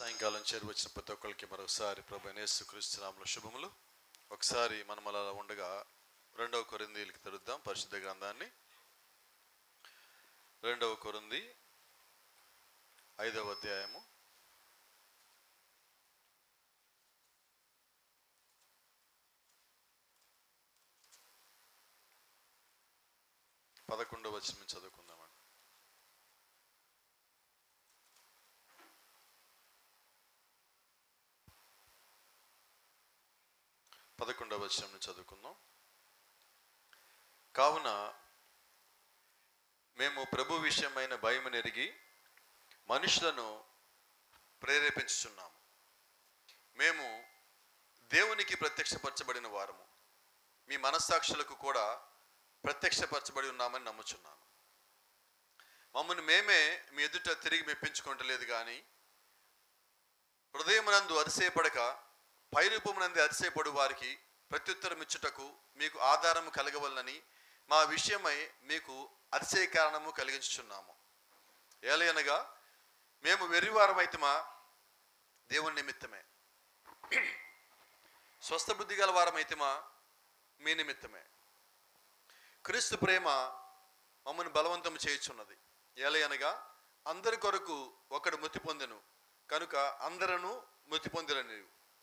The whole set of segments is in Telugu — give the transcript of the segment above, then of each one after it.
సాయంకాలం చేరి వచ్చిన ప్రతి ఒక్కరికి మరొకసారి ప్రభు యేసుక్రీస్తునామల శుభములు ఒకసారి మనం అలా ఉండగా రెండవ కొరిందీలకి తెరుద్దాం పరిశుద్ధ గ్రంథాన్ని రెండవ కొరింది ఐదవ అధ్యాయము పదకొండవ వచనం చదువుకుందామండి పదకొండవ వచనం చదువుకుందాం కావున మేము ప్రభు విషయమైన భయం ఎరిగి మనుషులను ప్రేరేపించుచున్నాము మేము దేవునికి ప్రత్యక్షపరచబడిన వారము మీ మనస్సాక్షులకు కూడా ప్రత్యక్షపరచబడి ఉన్నామని నమ్ముచున్నాను మమ్మల్ని మేమే మీ ఎదుట తిరిగి మెప్పించుకుంటలేదు కానీ హృదయమునందు అతిశయపడక పైరూపమునందు అతిశయపడు వారికి ప్రత్యుత్తరం ఇచ్చుటకు మీకు ఆధారము కలగవలనని మా విషయమై మీకు అతిశయ కారణము కలిగించుచున్నాము ఏలయనగా మేము వెర్రివారమైతమా దేవుని నిమిత్తమే స్వస్థ బుద్ధి గల వారమైతమా మీ నిమిత్తమే క్రీస్తు ప్రేమ మమ్మల్ని బలవంతం చేయుచున్నది ఏలయనగా అందరి కొరకు ఒకడు మృతి పొందెను కనుక అందరూ మృతి పొందిరని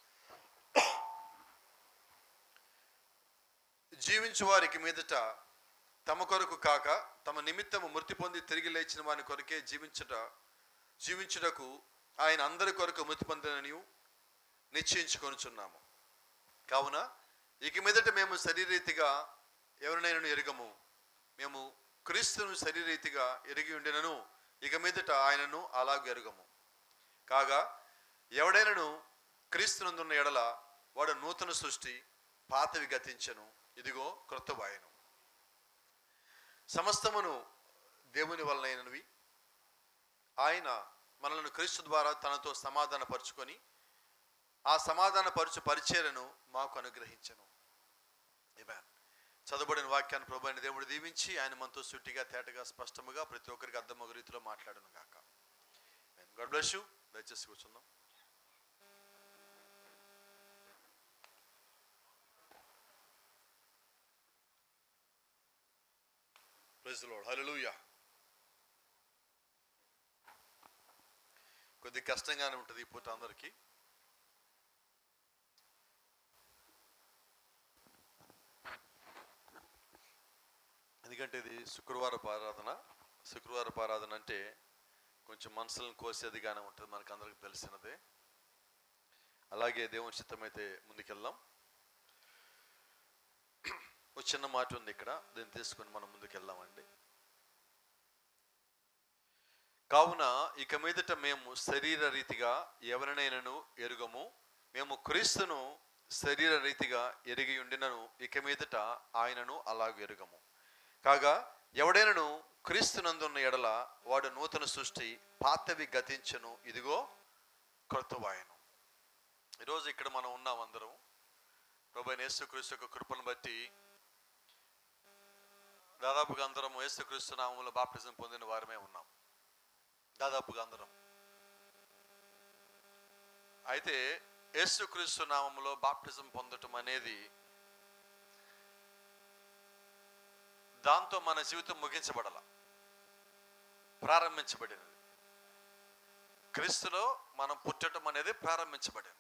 జీవించు వారికి మీదట తమ కొరకు కాక తమ నిమిత్తము మృతి పొంది తిరిగి లేచిన వారి కొరకే జీవించుట జీవించుటకు ఆయన అందరి కొరకు మృతి పొందినని నిశ్చయించుకొనుచున్నాము కావున ఇక మీదట మేము శరీరీతిగా ఎవరినైనా ఎరగము మేము క్రీస్తును శరీరీతిగా ఎరిగి ఉండినను ఇక మీదట ఆయనను అలాగే ఎరగము కాగా ఎవడైనను క్రీస్తునందున్న ఎడల వాడు నూతన సృష్టి పాతవి గతించను ఇదిగో క్రొత్త వాయను సమస్తమును దేవుని వలనైనవి ఆయన మనలను క్రీస్తు ద్వారా తనతో సమాధానపరుచుకొని ఆ సమాధానపరుచు పరిచయను మాకు అనుగ్రహించను Amen. చదవబడిన వాక్యాన్ని ప్రభు అయిన దేవుడు దీవించి ఆయన మనతో సుట్టిగా తేటగా స్పష్టముగా ప్రతి ఒక్కరికి అర్థమగు రీతిలో మాట్లాడను గాక గాడ్ బ్లెస్ యూ దయచేసి కూర్చుందాం ప్రైజ్ లార్డ్ హల్లెలూయా కొద్ది కష్టంగానే ఉంటుంది ఈ పూట అందరికీ ఎందుకంటే ఇది శుక్రవారపు ఆరాధన శుక్రవారపు ఆరాధన అంటే కొంచెం మనసులను కోసేదిగానే ఉంటుంది మనకు అందరికి తెలిసినదే అలాగే దేవుని చిత్తమైతే ముందుకెళ్దాం ఒక చిన్న మాట ఉంది ఇక్కడ దీన్ని తీసుకొని మనం ముందుకెళ్దామండి కావున ఇక మీదట మేము శరీర రీతిగా ఎవరినైనాను ఎరుగము మేము క్రీస్తును శరీర రీతిగా ఎరిగి ఉండినను ఇక మీదట ఆయనను అలాగ ఎరుగము కాగా ఎవడైనను క్రీస్తునందున్న ఎడల వాడు నూతన సృష్టి పాతవి గతించను ఇదిగో క్రొత్తవాయను ఈరోజు ఇక్కడ మనం ఉన్నాం అందరం ప్రభు యేసుక్రీస్తు యొక్క కృపను బట్టి దాదాపుగా అందరం యేసుక్రీస్తు నామంలో బాప్టిజం పొందిన వారమే ఉన్నాం దాదాపుగా అందరం అయితే యేసుక్రీస్తు నామంలో బాప్టిజం పొందటం అనేది దాంతో మన జీవితం ముగించబడాల ప్రారంభించబడినది క్రీస్తులో మనం పుట్టడం అనేది ప్రారంభించబడింది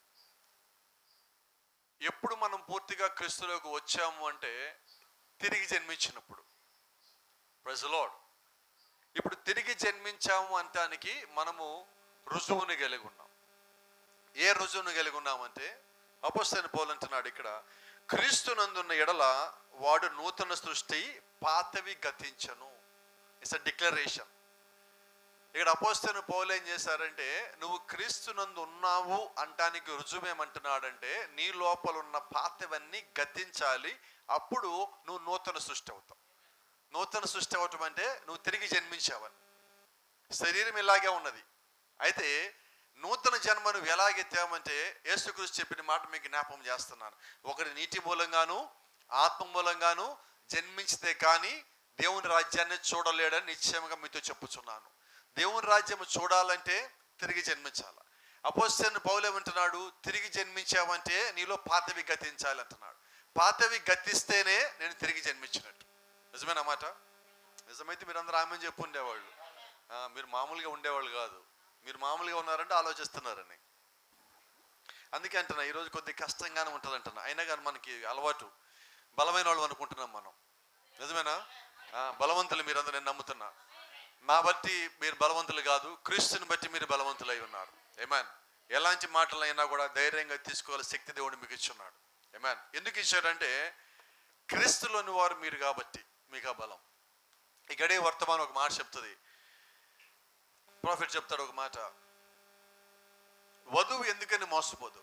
ఎప్పుడు మనం పూర్తిగా క్రీస్తులోకి వచ్చాము అంటే తిరిగి జన్మించినప్పుడు ప్రజలోడ్ ఇప్పుడు తిరిగి జన్మించాము అంటానికి మనము రుజువుని కలిగి ఉన్నాం ఏ రుజువును కలిగి ఉన్నామంటే అపోస్తైన పౌలు అంటున్నాడు ఇక్కడ క్రీస్తునందున్న ఎడల వాడు నూతన సృష్టి పాతవి గతించను ఇట్స్ అ డిక్లరేషన్ ఇక్కడ అపోస్తైన పౌలు ఏం చేశారంటే నువ్వు క్రీస్తునందు ఉన్నావు అంటానికి రుజువేమంటున్నాడంటే నీ లోపల ఉన్న పాతవన్నీ గతించాలి అప్పుడు నువ్వు నూతన సృష్టి అవుతావు నూతన సృష్టి అవటం అంటే నువ్వు తిరిగి జన్మించావని శరీరం ఇలాగే ఉన్నది అయితే నూతన జన్మ నువ్వు ఎలాగెత్తామంటే యేసుక్రీస్తు చెప్పిన మాట మీకు జ్ఞాపకం చేస్తున్నాను ఒకటి నీటి మూలంగాను ఆత్మ మూలంగాను జన్మించితే కానీ దేవుని రాజ్యాన్ని చూడలేడని నిశ్చయంగా మీతో చెప్పుచున్నాను దేవుని రాజ్యం చూడాలంటే తిరిగి జన్మించాలి అపోస్తైన పౌలు ఏమంటున్నాడు తిరిగి జన్మించావంటే నీలో పాతవి గతించాలి అంటున్నాడు పాతవి గతిస్తేనే నేను తిరిగి జన్మించినట్టు నిజమేనా మాట నిజమైతే మీరు అందరూ ఆమె చెప్పు ఉండేవాళ్ళు ఆ, మీరు మామూలుగా ఉండేవాళ్ళు కాదు మీరు మామూలుగా ఉన్నారంటే ఆలోచిస్తున్నారని అందుకే అంటున్నా ఈరోజు కొద్దిగా కష్టంగానే ఉంటుంది అంటున్నా అయినా కానీ మనకి అలవాటు బలమైన వాళ్ళు అనుకుంటున్నాం మనం నిజమేనా ఆ, బలవంతులు మీరందరూ నేను నమ్ముతున్నా నా బట్టి మీరు బలవంతులు కాదు క్రీస్తుని బట్టి మీరు బలవంతులై ఉన్నారు ఏమాన్ ఎలాంటి మాటలైనా కూడా ధైర్యంగా తీసుకోవాలి శక్తి దేవుడు మీకు ఇచ్చున్నాడు ఏమాన్ ఎందుకు ఇచ్చాడంటే క్రీస్తులోని వారు మీరు కాబట్టి మీకు ఆ బలం ఈ గడే వర్తమానం ఒక మాట చెప్తుంది ప్రాఫిట్ చెప్తాడు ఒక మాట వధువు ఎందుకని మోసపోదు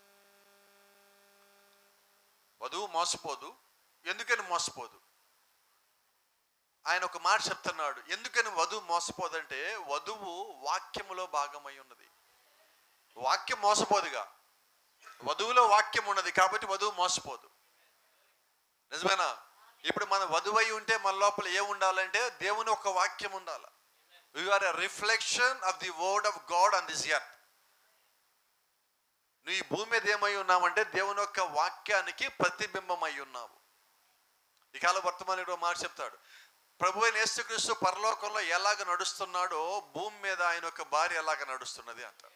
వధువు మోసపోదు ఎందుకని మోసపోదు ఆయన ఒక మాట చెప్తున్నాడు ఎందుకని వధువు మోసపోదంటే వధువు వాక్యములో భాగమై ఉన్నది వాక్యం మోసపోదుగా వధువులో వాక్యం ఉన్నది కాబట్టి వధువు మోసపోదు నిజమేనా ఇప్పుడు మన వధువై ఉంటే మన లోపల ఏం ఉండాలంటే దేవుని ఒక వాక్యం ఉండాలి are a reflection of the word of God on this earth నువ్వు ఈ భూమి మీద ఏమై ఉన్నావంటే దేవుని యొక్క వాక్యానికి ప్రతిబింబమై ఉన్నావు ఈ కాల వర్తమానంలో మాట చెప్తాడు ప్రభు అయిన యేసుక్రీస్తు పరలోకంలో ఎలాగ నడుస్తున్నాడో భూమి మీద ఆయన యొక్క భార్య ఎలాగ నడుస్తున్నది అంటారు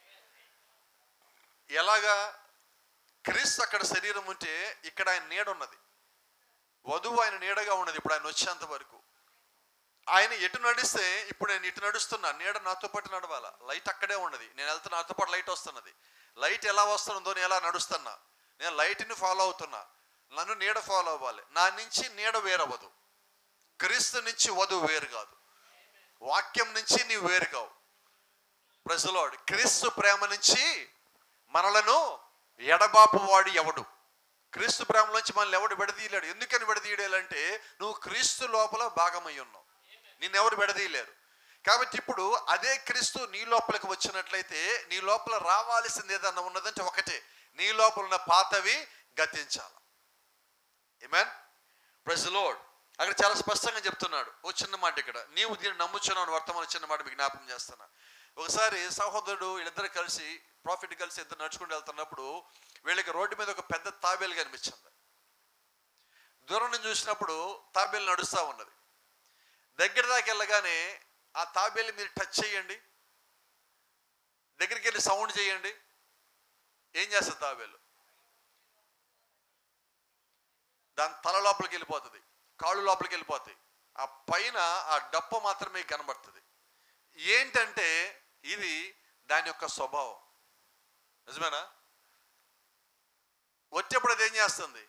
ఎలాగా క్రీస్తు అక్కడ శరీరం ఉంటే ఇక్కడ ఆయన నీడ ఉన్నది వధువు ఆయన నీడగా ఉన్నది ఇప్పుడు ఆయన వచ్చేంత వరకు ఆయన ఎటు నడిస్తే ఇప్పుడు నేను ఇటు నడుస్తున్నా నీడ నాతో పాటు నడవాలా లైట్ అక్కడే ఉన్నది నేను వెళ్తున్నా నాతో పాటు లైట్ వస్తున్నది లైట్ ఎలా వస్తుందో నేను ఎలా నడుస్తున్నా నేను లైట్ని ఫాలో అవుతున్నా నన్ను నీడ ఫాలో అవ్వాలి నా నుంచి నీడ వేరవ్వదు క్రీస్తు నుంచి వధువు వేరు కాదు వాక్యం నుంచి నీవు వేరు కావు ప్రజలోడు క్రీస్తు ప్రేమ నుంచి మనలను ఎడబాపు వాడు ఎవడు క్రీస్తు ప్రేమలోంచి మనల్ని ఎవడు విడదీయలేడు ఎందుకని విడదీయలేదంటే నువ్వు క్రీస్తు లోపల భాగమై ఉన్నావు నిన్నెవరు విడదీయలేరు కాబట్టి ఇప్పుడు అదే క్రీస్తు నీ లోపలికి వచ్చినట్లయితే నీ లోపల రావాల్సింది ఏదన్నా ఉన్నదంటే ఒకటే నీ లోపల ఉన్న పాతవి గతించాలి ఏమేన్ ప్రెస్ లోడ్ అక్కడ చాలా స్పష్టంగా చెప్తున్నాడు ఓ చిన్న మాట ఇక్కడ నీవు దీన్ని నమ్ముచున్నావు వర్తమాన చిన్న మాట మీకు జ్ఞాపకం చేస్తున్నా ఒకసారి సహోదరుడు వీళ్ళిద్దరు కలిసి ప్రాఫిట్ కలిసి ఇద్దరు నడుచుకుంటూ వెళ్తున్నప్పుడు వీళ్ళకి రోడ్డు మీద ఒక పెద్ద తాబేలు కనిపించింది దూరం నుంచి చూసినప్పుడు తాబేలు నడుస్తూ ఉన్నది దగ్గర దాకా వెళ్ళగానే ఆ తాబేలు మీరు టచ్ చేయండి దగ్గరికి వెళ్ళి సౌండ్ చేయండి ఏం చేస్తుంది తాబేలు దాని తల లోపలికి వెళ్ళిపోతుంది కాళ్ళు లోపలికి వెళ్ళిపోతాయి ఆ పైన ఆ డప్ప మాత్రమే కనబడుతుంది ఏంటంటే ఇది దాని యొక్క స్వభావం నిజమేనా వచ్చేప్పుడు అది ఏం చేస్తుంది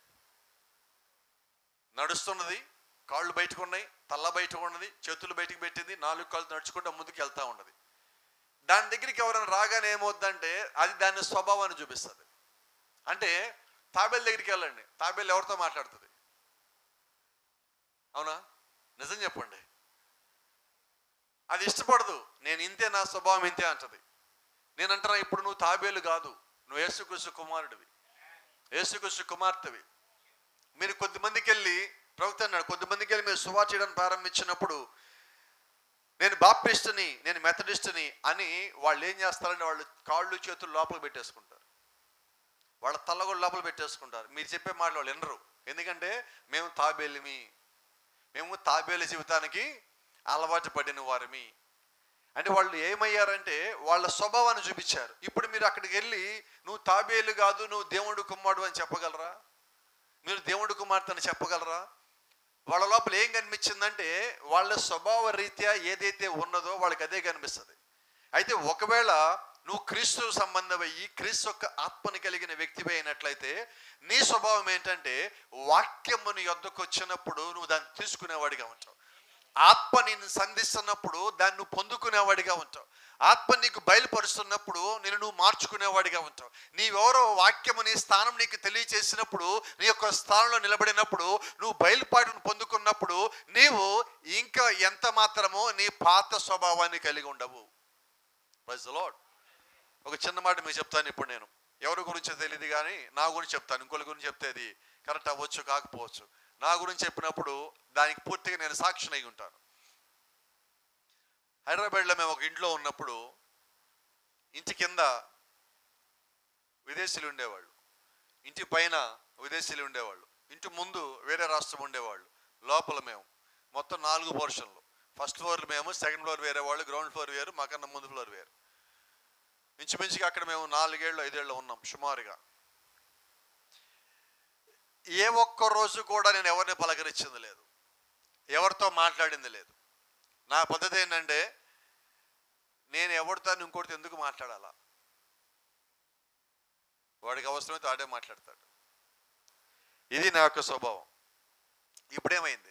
నడుస్తున్నది కాళ్ళు బయటకు ఉన్నాయి తల్ల బయటకు ఉన్నది చేతులు బయటకు పెట్టింది నాలుగు కాళ్ళు నడుచుకుంటూ ముందుకు వెళ్తా ఉన్నది దాని దగ్గరికి ఎవరైనా రాగానే ఏమవుద్దంటే అది దాని స్వభావాన్ని చూపిస్తుంది అంటే తాబేలు దగ్గరికి వెళ్ళండి తాబేలు ఎవరితో మాట్లాడుతుంది అవునా నిజం చెప్పండి అది ఇష్టపడదు నేను ఇంతే నా స్వభావం ఇంతే అంటది నేను అంటున్నా ఇప్పుడు నువ్వు తాబేలు కాదు నువ్వు యేసుకృష్ణ కుమారుడివి యేసుకృష్ణ కుమార్తెవి మీరు కొద్దిమందికి వెళ్ళి ప్రవక్త అన్నాడు కొద్దిమందికి వెళ్ళి మీరు సువార్ చేయడం ప్రారంభించినప్పుడు నేను బాప్టిస్టుని నేను మెథడిస్టుని అని వాళ్ళు ఏం చేస్తారంటే వాళ్ళు కాళ్ళు చేతులు లోపల పెట్టేసుకుంటారు వాళ్ళ తల్ల కూడా లోపల పెట్టేసుకుంటారు మీరు చెప్పే మాటలు వాళ్ళు వినరు ఎందుకంటే మేము తాబేలిమి మేము తాబేలు జీవితానికి అలవాటు పడిన వారిమి అంటే వాళ్ళు ఏమయ్యారంటే వాళ్ళ స్వభావాన్ని చూపించారు ఇప్పుడు మీరు అక్కడికి వెళ్ళి నువ్వు తాబేలు కాదు నువ్వు దేవుడు కుమారుడు అని చెప్పగలరా మీరు దేవుడు కుమార్తె అని చెప్పగలరా వాళ్ళ లోపల ఏం కనిపించిందంటే వాళ్ళ స్వభావ రీత్యా ఏదైతే ఉన్నదో వాళ్ళకి అదే కనిపిస్తుంది అయితే ఒకవేళ నువ్వు క్రీస్తు సంబంధమయ్యి క్రీస్తు యొక్క ఆత్మని కలిగిన వ్యక్తివి అయినట్లయితే నీ స్వభావం ఏంటంటే వాక్యము నీ యొద్దకు వచ్చినప్పుడు నువ్వు దాన్ని తీసుకునేవాడిగా ఉంటావు ఆత్మ నిన్ను సంధిస్తున్నప్పుడు దాన్ని నువ్వు పొందుకునేవాడిగా ఉంటావు ఆత్మ నీకు బయలుపరుస్తున్నప్పుడు నేను నువ్వు మార్చుకునేవాడిగా ఉంటావు నీవెవరో వాక్యము నీ స్థానం నీకు తెలియచేసినప్పుడు నీ యొక్క స్థానంలో నిలబడినప్పుడు నువ్వు బయలుపాటును పొందుకున్నప్పుడు నీవు ఇంకా ఎంత మాత్రమో నీ పాత స్వభావాన్ని కలిగి ఉండవు ప్రైజ్ లాడ్ ఒక చిన్న మాట మీకు చెప్తాను ఇప్పుడు నేను ఎవరి గురించో తెలియదు కానీ నా గురించి చెప్తాను ఇంకోళ్ళ గురించి చెప్తే అది కరెక్ట్ అవ్వచ్చు కాకపోవచ్చు నా గురించి చెప్పినప్పుడు దానికి పూర్తిగా నేను సాక్షినై ఉంటాను హైదరాబాద్లో మేము ఒక ఇంట్లో ఉన్నప్పుడు ఇంటి కింద విదేశీయులు ఉండేవాళ్ళు ఇంటి పైన విదేశీయులు ఉండేవాళ్ళు ఇంటి ముందు వేరే రాష్ట్రం ఉండేవాళ్ళు లోపల మేము మొత్తం నాలుగు పోర్షన్లు ఫస్ట్ ఫ్లోర్ మేము సెకండ్ ఫ్లోర్ వేరే వాళ్ళు గ్రౌండ్ ఫ్లోర్ వేరు మాకన్నా ముందు ఫ్లోర్ వేరు ఇంచుమించుగా అక్కడ మేము నాలుగేళ్ళు ఐదేళ్ళు ఉన్నాం సుమారుగా ఏ ఒక్క రోజు కూడా నేను ఎవరిని పలకరించింది లేదు ఎవరితో మాట్లాడింది లేదు నా పద్ధతి ఏంటంటే నేను ఎవరితో ఇంకోటితో ఎందుకు మాట్లాడాలా వాడికి అవసరమైతే ఆడే మాట్లాడతాడు ఇది నా యొక్క స్వభావం ఇప్పుడేమైంది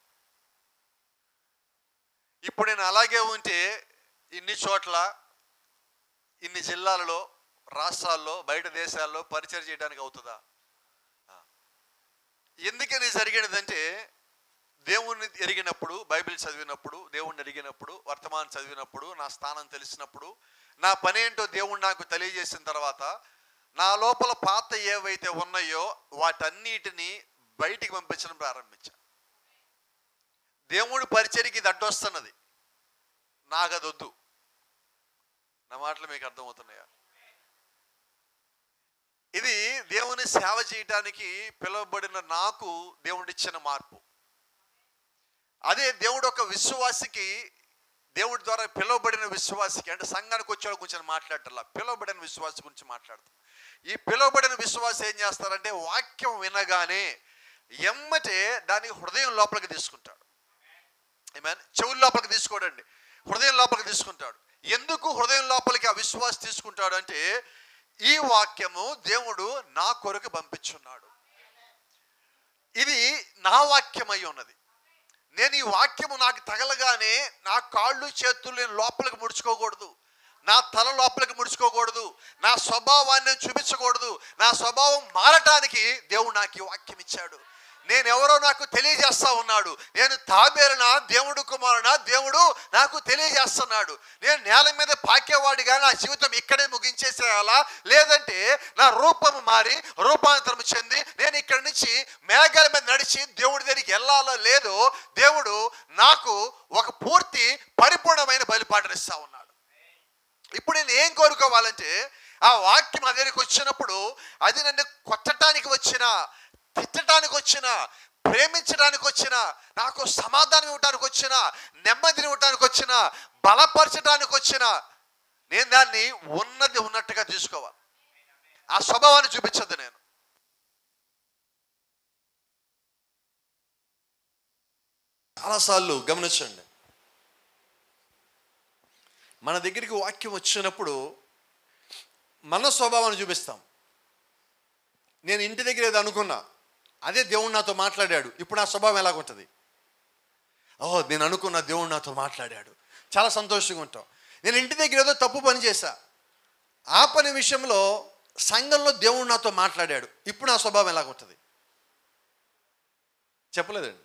ఇప్పుడు నేను అలాగే ఉంటే ఇన్ని చోట్ల ఇన్ని జిల్లాలలో రాష్ట్రాల్లో బయట దేశాల్లో పరిచయం చేయడానికి అవుతుందా ఆ. ఎందుకని జరిగినదంటే దేవుణ్ణి ఎరిగినప్పుడు బైబిల్ చదివినప్పుడు దేవుణ్ణి ఎరిగినప్పుడు వర్తమానం చదివినప్పుడు నా స్థానం తెలిసినప్పుడు నా పని ఏంటో దేవుడు నాకు తెలియజేసిన తర్వాత నా లోపల పాత ఏవైతే ఉన్నాయో వాటన్నిటిని బయటికి పంపించడం ప్రారంభించా దేవుడి పరిచర్కి ఇది అడ్డొస్తున్నది నాకు అది వద్దు నా మాటలు మీకు అర్థమవుతున్నాయా ఇది దేవుని సేవ చేయటానికి పిలువబడిన నాకు దేవుడిచ్చిన మార్పు అదే దేవుడు ఒక విశ్వాసికి దేవుడి ద్వారా పిలువబడిన విశ్వాసికి అంటే సంఘానికి వచ్చే గురించి మాట్లాడటల్లా పిలువబడిన విశ్వాసి గురించి మాట్లాడతాం ఈ పిలువబడిన విశ్వాసి ఏం చేస్తారంటే వాక్యం వినగానే ఎమ్మటే దాని హృదయం లోపలికి తీసుకుంటాడు ఏమైనా చెవుల లోపలికి తీసుకోడండి హృదయం లోపలికి తీసుకుంటాడు ఎందుకు హృదయం లోపలికి ఆ విశ్వాసం తీసుకుంటాడు అంటే ఈ వాక్యము దేవుడు నా కొరకు పంపించున్నాడు ఇది నా వాక్యమై ఉన్నది నేను ఈ వాక్యము నాకు తగలగానే నా కాళ్ళు చేతులు నేను లోపలికి ముడుచుకోకూడదు నా తల లోపలికి ముడుచుకోకూడదు నా స్వభావాన్ని చూపించకూడదు నా స్వభావం మారటానికి దేవుడు నాకు ఈ వాక్యం ఇచ్చాడు నేను ఎవరో నాకు తెలియజేస్తా ఉన్నాడు నేను తాబేరున దేవుడు కుమారున దేవుడు నాకు తెలియజేస్తున్నాడు నేను నేల మీద పాకేవాడిగా నా జీవితం ఇక్కడే ముగించేసేయాలా లేదంటే నా రూపం మారి రూపాంతరం చెంది నేను ఇక్కడి నుంచి మేఘాల మీద నడిచి దేవుడి దగ్గరికి వెళ్ళాలో లేదో దేవుడు నాకు ఒక పూర్తి పరిపూర్ణమైన బలిపాటనిస్తా ఉన్నాడు ఇప్పుడు నేను ఏం కోరుకోవాలంటే ఆ వాక్యం నా దగ్గరికి వచ్చినప్పుడు అది నన్ను కొట్టడానికి వచ్చిన తిట్టడానికి వచ్చిన ప్రేమించడానికి వచ్చిన నాకు సమాధానం ఇవ్వడానికి వచ్చిన నెమ్మదిని ఇవ్వడానికి వచ్చిన బలపరచడానికి వచ్చిన నేను దాన్ని ఉన్నది ఉన్నట్టుగా తీసుకోవాలి ఆ స్వభావాన్ని చూపించద్దు నేను చాలాసార్లు గమనించండి మన దగ్గరికి వాక్యం వచ్చినప్పుడు మన స్వభావాన్ని చూపిస్తాం నేను ఇంటి దగ్గర ఏదో అనుకున్నా అదే దేవుడు నాతో మాట్లాడాడు ఇప్పుడు నా స్వభావం ఎలాగుంటుంది ఓ నేను అనుకున్న దేవుడు నాతో మాట్లాడాడు చాలా సంతోషంగా ఉంటాం నేను ఇంటి దగ్గర ఏదో తప్పు పని చేశా ఆ పని విషయంలో సంఘంలో దేవుడు నాతో మాట్లాడాడు ఇప్పుడు నా స్వభావం ఎలాగుంటుంది చెప్పలేదండి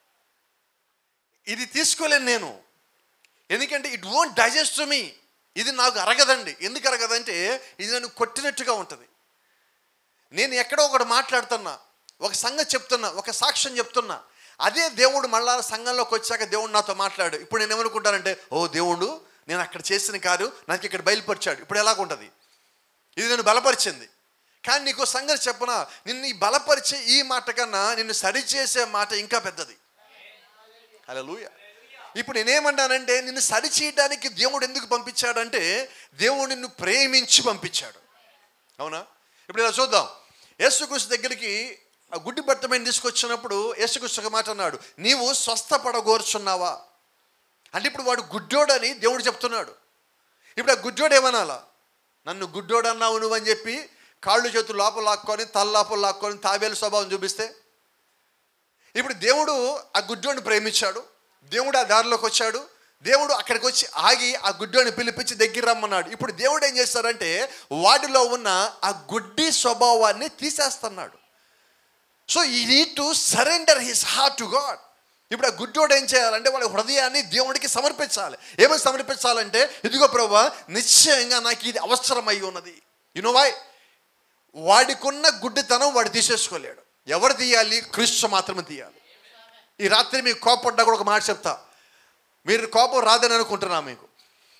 ఇది తీసుకోలేను నేను ఎందుకంటే it won't digest to me ఇది నాకు అరగదండి ఎందుకు అరగదంటే ఇది నన్ను కొట్టినట్టుగా ఉంటుంది నేను ఎక్కడో ఒకటి మాట్లాడుతున్నా ఒక సంగతి చెప్తున్నా ఒక సాక్ష్యం చెప్తున్నా అదే దేవుడు మళ్ళా సంఘంలోకి వచ్చాక దేవుడు నాతో మాట్లాడు ఇప్పుడు నేను ఏమనుకుంటానంటే ఓ దేవుడు నేను అక్కడ చేసిన కాదు నాకు ఇక్కడ బయలుపరిచాడు ఇప్పుడు ఎలాగుంటుంది ఇది నేను బలపరిచింది కానీ నీకు సంగతి చెప్పనా నిన్ను ఈ బలపరిచే ఈ మాట కన్నా నిన్ను సరిచేసే మాట ఇంకా పెద్దది హలో ఇప్పుడు నేనేమన్నానంటే నిన్ను సరిచేయడానికి దేవుడు ఎందుకు పంపించాడంటే దేవుడు నిన్ను ప్రేమించి పంపించాడు అవునా ఇప్పుడు ఇలా చూద్దాం యేసుక్రీస్తు దగ్గరికి ఆ గుడ్డి బట్టమైన తీసుకొచ్చినప్పుడు యేసుక్రీస్తు ఒక మాట అన్నాడు నీవు స్వస్థపడగోరుచున్నావా అంటే ఇప్పుడు వాడు గుడ్డోడని దేవుడు చెప్తున్నాడు ఇప్పుడు ఆ గుడ్డోడు ఏమనాలా నన్ను గుడ్డోడు అన్నావు నువ్వు అని చెప్పి కాళ్ళు చేతులు లోపల లాక్కొని తల లోపల లాక్కొని తాబేలు స్వభావం చూపిస్తే ఇప్పుడు దేవుడు ఆ గుడ్డోని ప్రేమించాడు దేవుడు ఆ దారిలోకి వచ్చాడు దేవుడు అక్కడికి వచ్చి ఆగి ఆ గుడ్డోని పిలిపించి దగ్గర రమ్మన్నాడు ఇప్పుడు దేవుడు ఏం చేస్తాడంటే వాటిలో ఉన్న ఆ గుడ్డి స్వభావాన్ని తీసేస్తున్నాడు so he need to surrender his heart to God ఇప్పుడు ఆ గుడ్డోడు ఏం చేయాలంటే వాళ్ళ హృదయాన్ని దేవుడికి సమర్పించాలి ఏమని సమర్పించాలంటే ఇదిగో ప్రభా నిశ్చయంగా నాకు ఇది అవసరమై ఉన్నది యునో వై వాడికున్న గుడ్డితనం వాడు తీసేసుకోలేడు ఎవరు తీయాలి క్రీస్తు మాత్రమే తీయాలి ఈ రాత్రి మీకు కోపడ్డా కూడా ఒక మాట చెప్తా మీరు కోపం రాదని అనుకుంటున్నా మీకు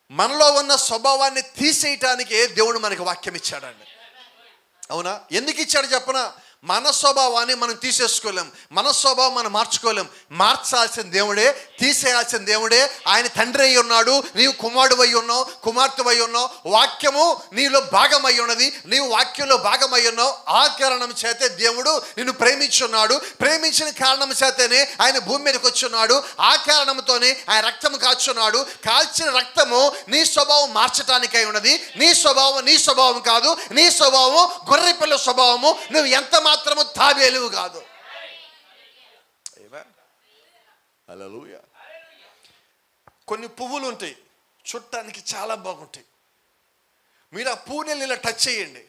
మనలో ఉన్న స్వభావాన్ని తీసేయటానికి దేవుడు మనకి వాక్యం ఇచ్చాడండి అవునా ఎందుకు ఇచ్చాడు చెప్పన మన స్వభావాన్ని మనం తీసేసుకోలేం మన స్వభావం మనం మార్చుకోలేం మార్చాల్సిన దేవుడే తీసేయాల్సిన దేవుడే ఆయన తండ్రి అయి ఉన్నాడు నీవు కుమారుడు అయి ఉన్నావు కుమార్తె అయి ఉన్నావు వాక్యము నీలో భాగమై ఉన్నది నీవు వాక్యంలో భాగమై ఉన్నావు ఆ కారణం చేతే దేవుడు నిన్ను ప్రేమించున్నాడు ప్రేమించిన కారణం చేతనే ఆయన భూమి మీదకి వచ్చున్నాడు ఆ కారణంతోనే ఆయన రక్తం కాచున్నాడు కాల్చిన రక్తము నీ స్వభావం మార్చటానికై ఉన్నది నీ స్వభావం నీ స్వభావం కాదు నీ స్వభావం గొర్రెపిల్ల స్వభావము నువ్వు ఎంత మాత్రము తాబేలువు కాదు హల్లెలూయా కొన్ని పువ్వులు ఉంటాయి చుట్టానికి చాలా బాగుంటాయి మీరు ఆ పువ్వుని ఇలా టచ్ చేయండి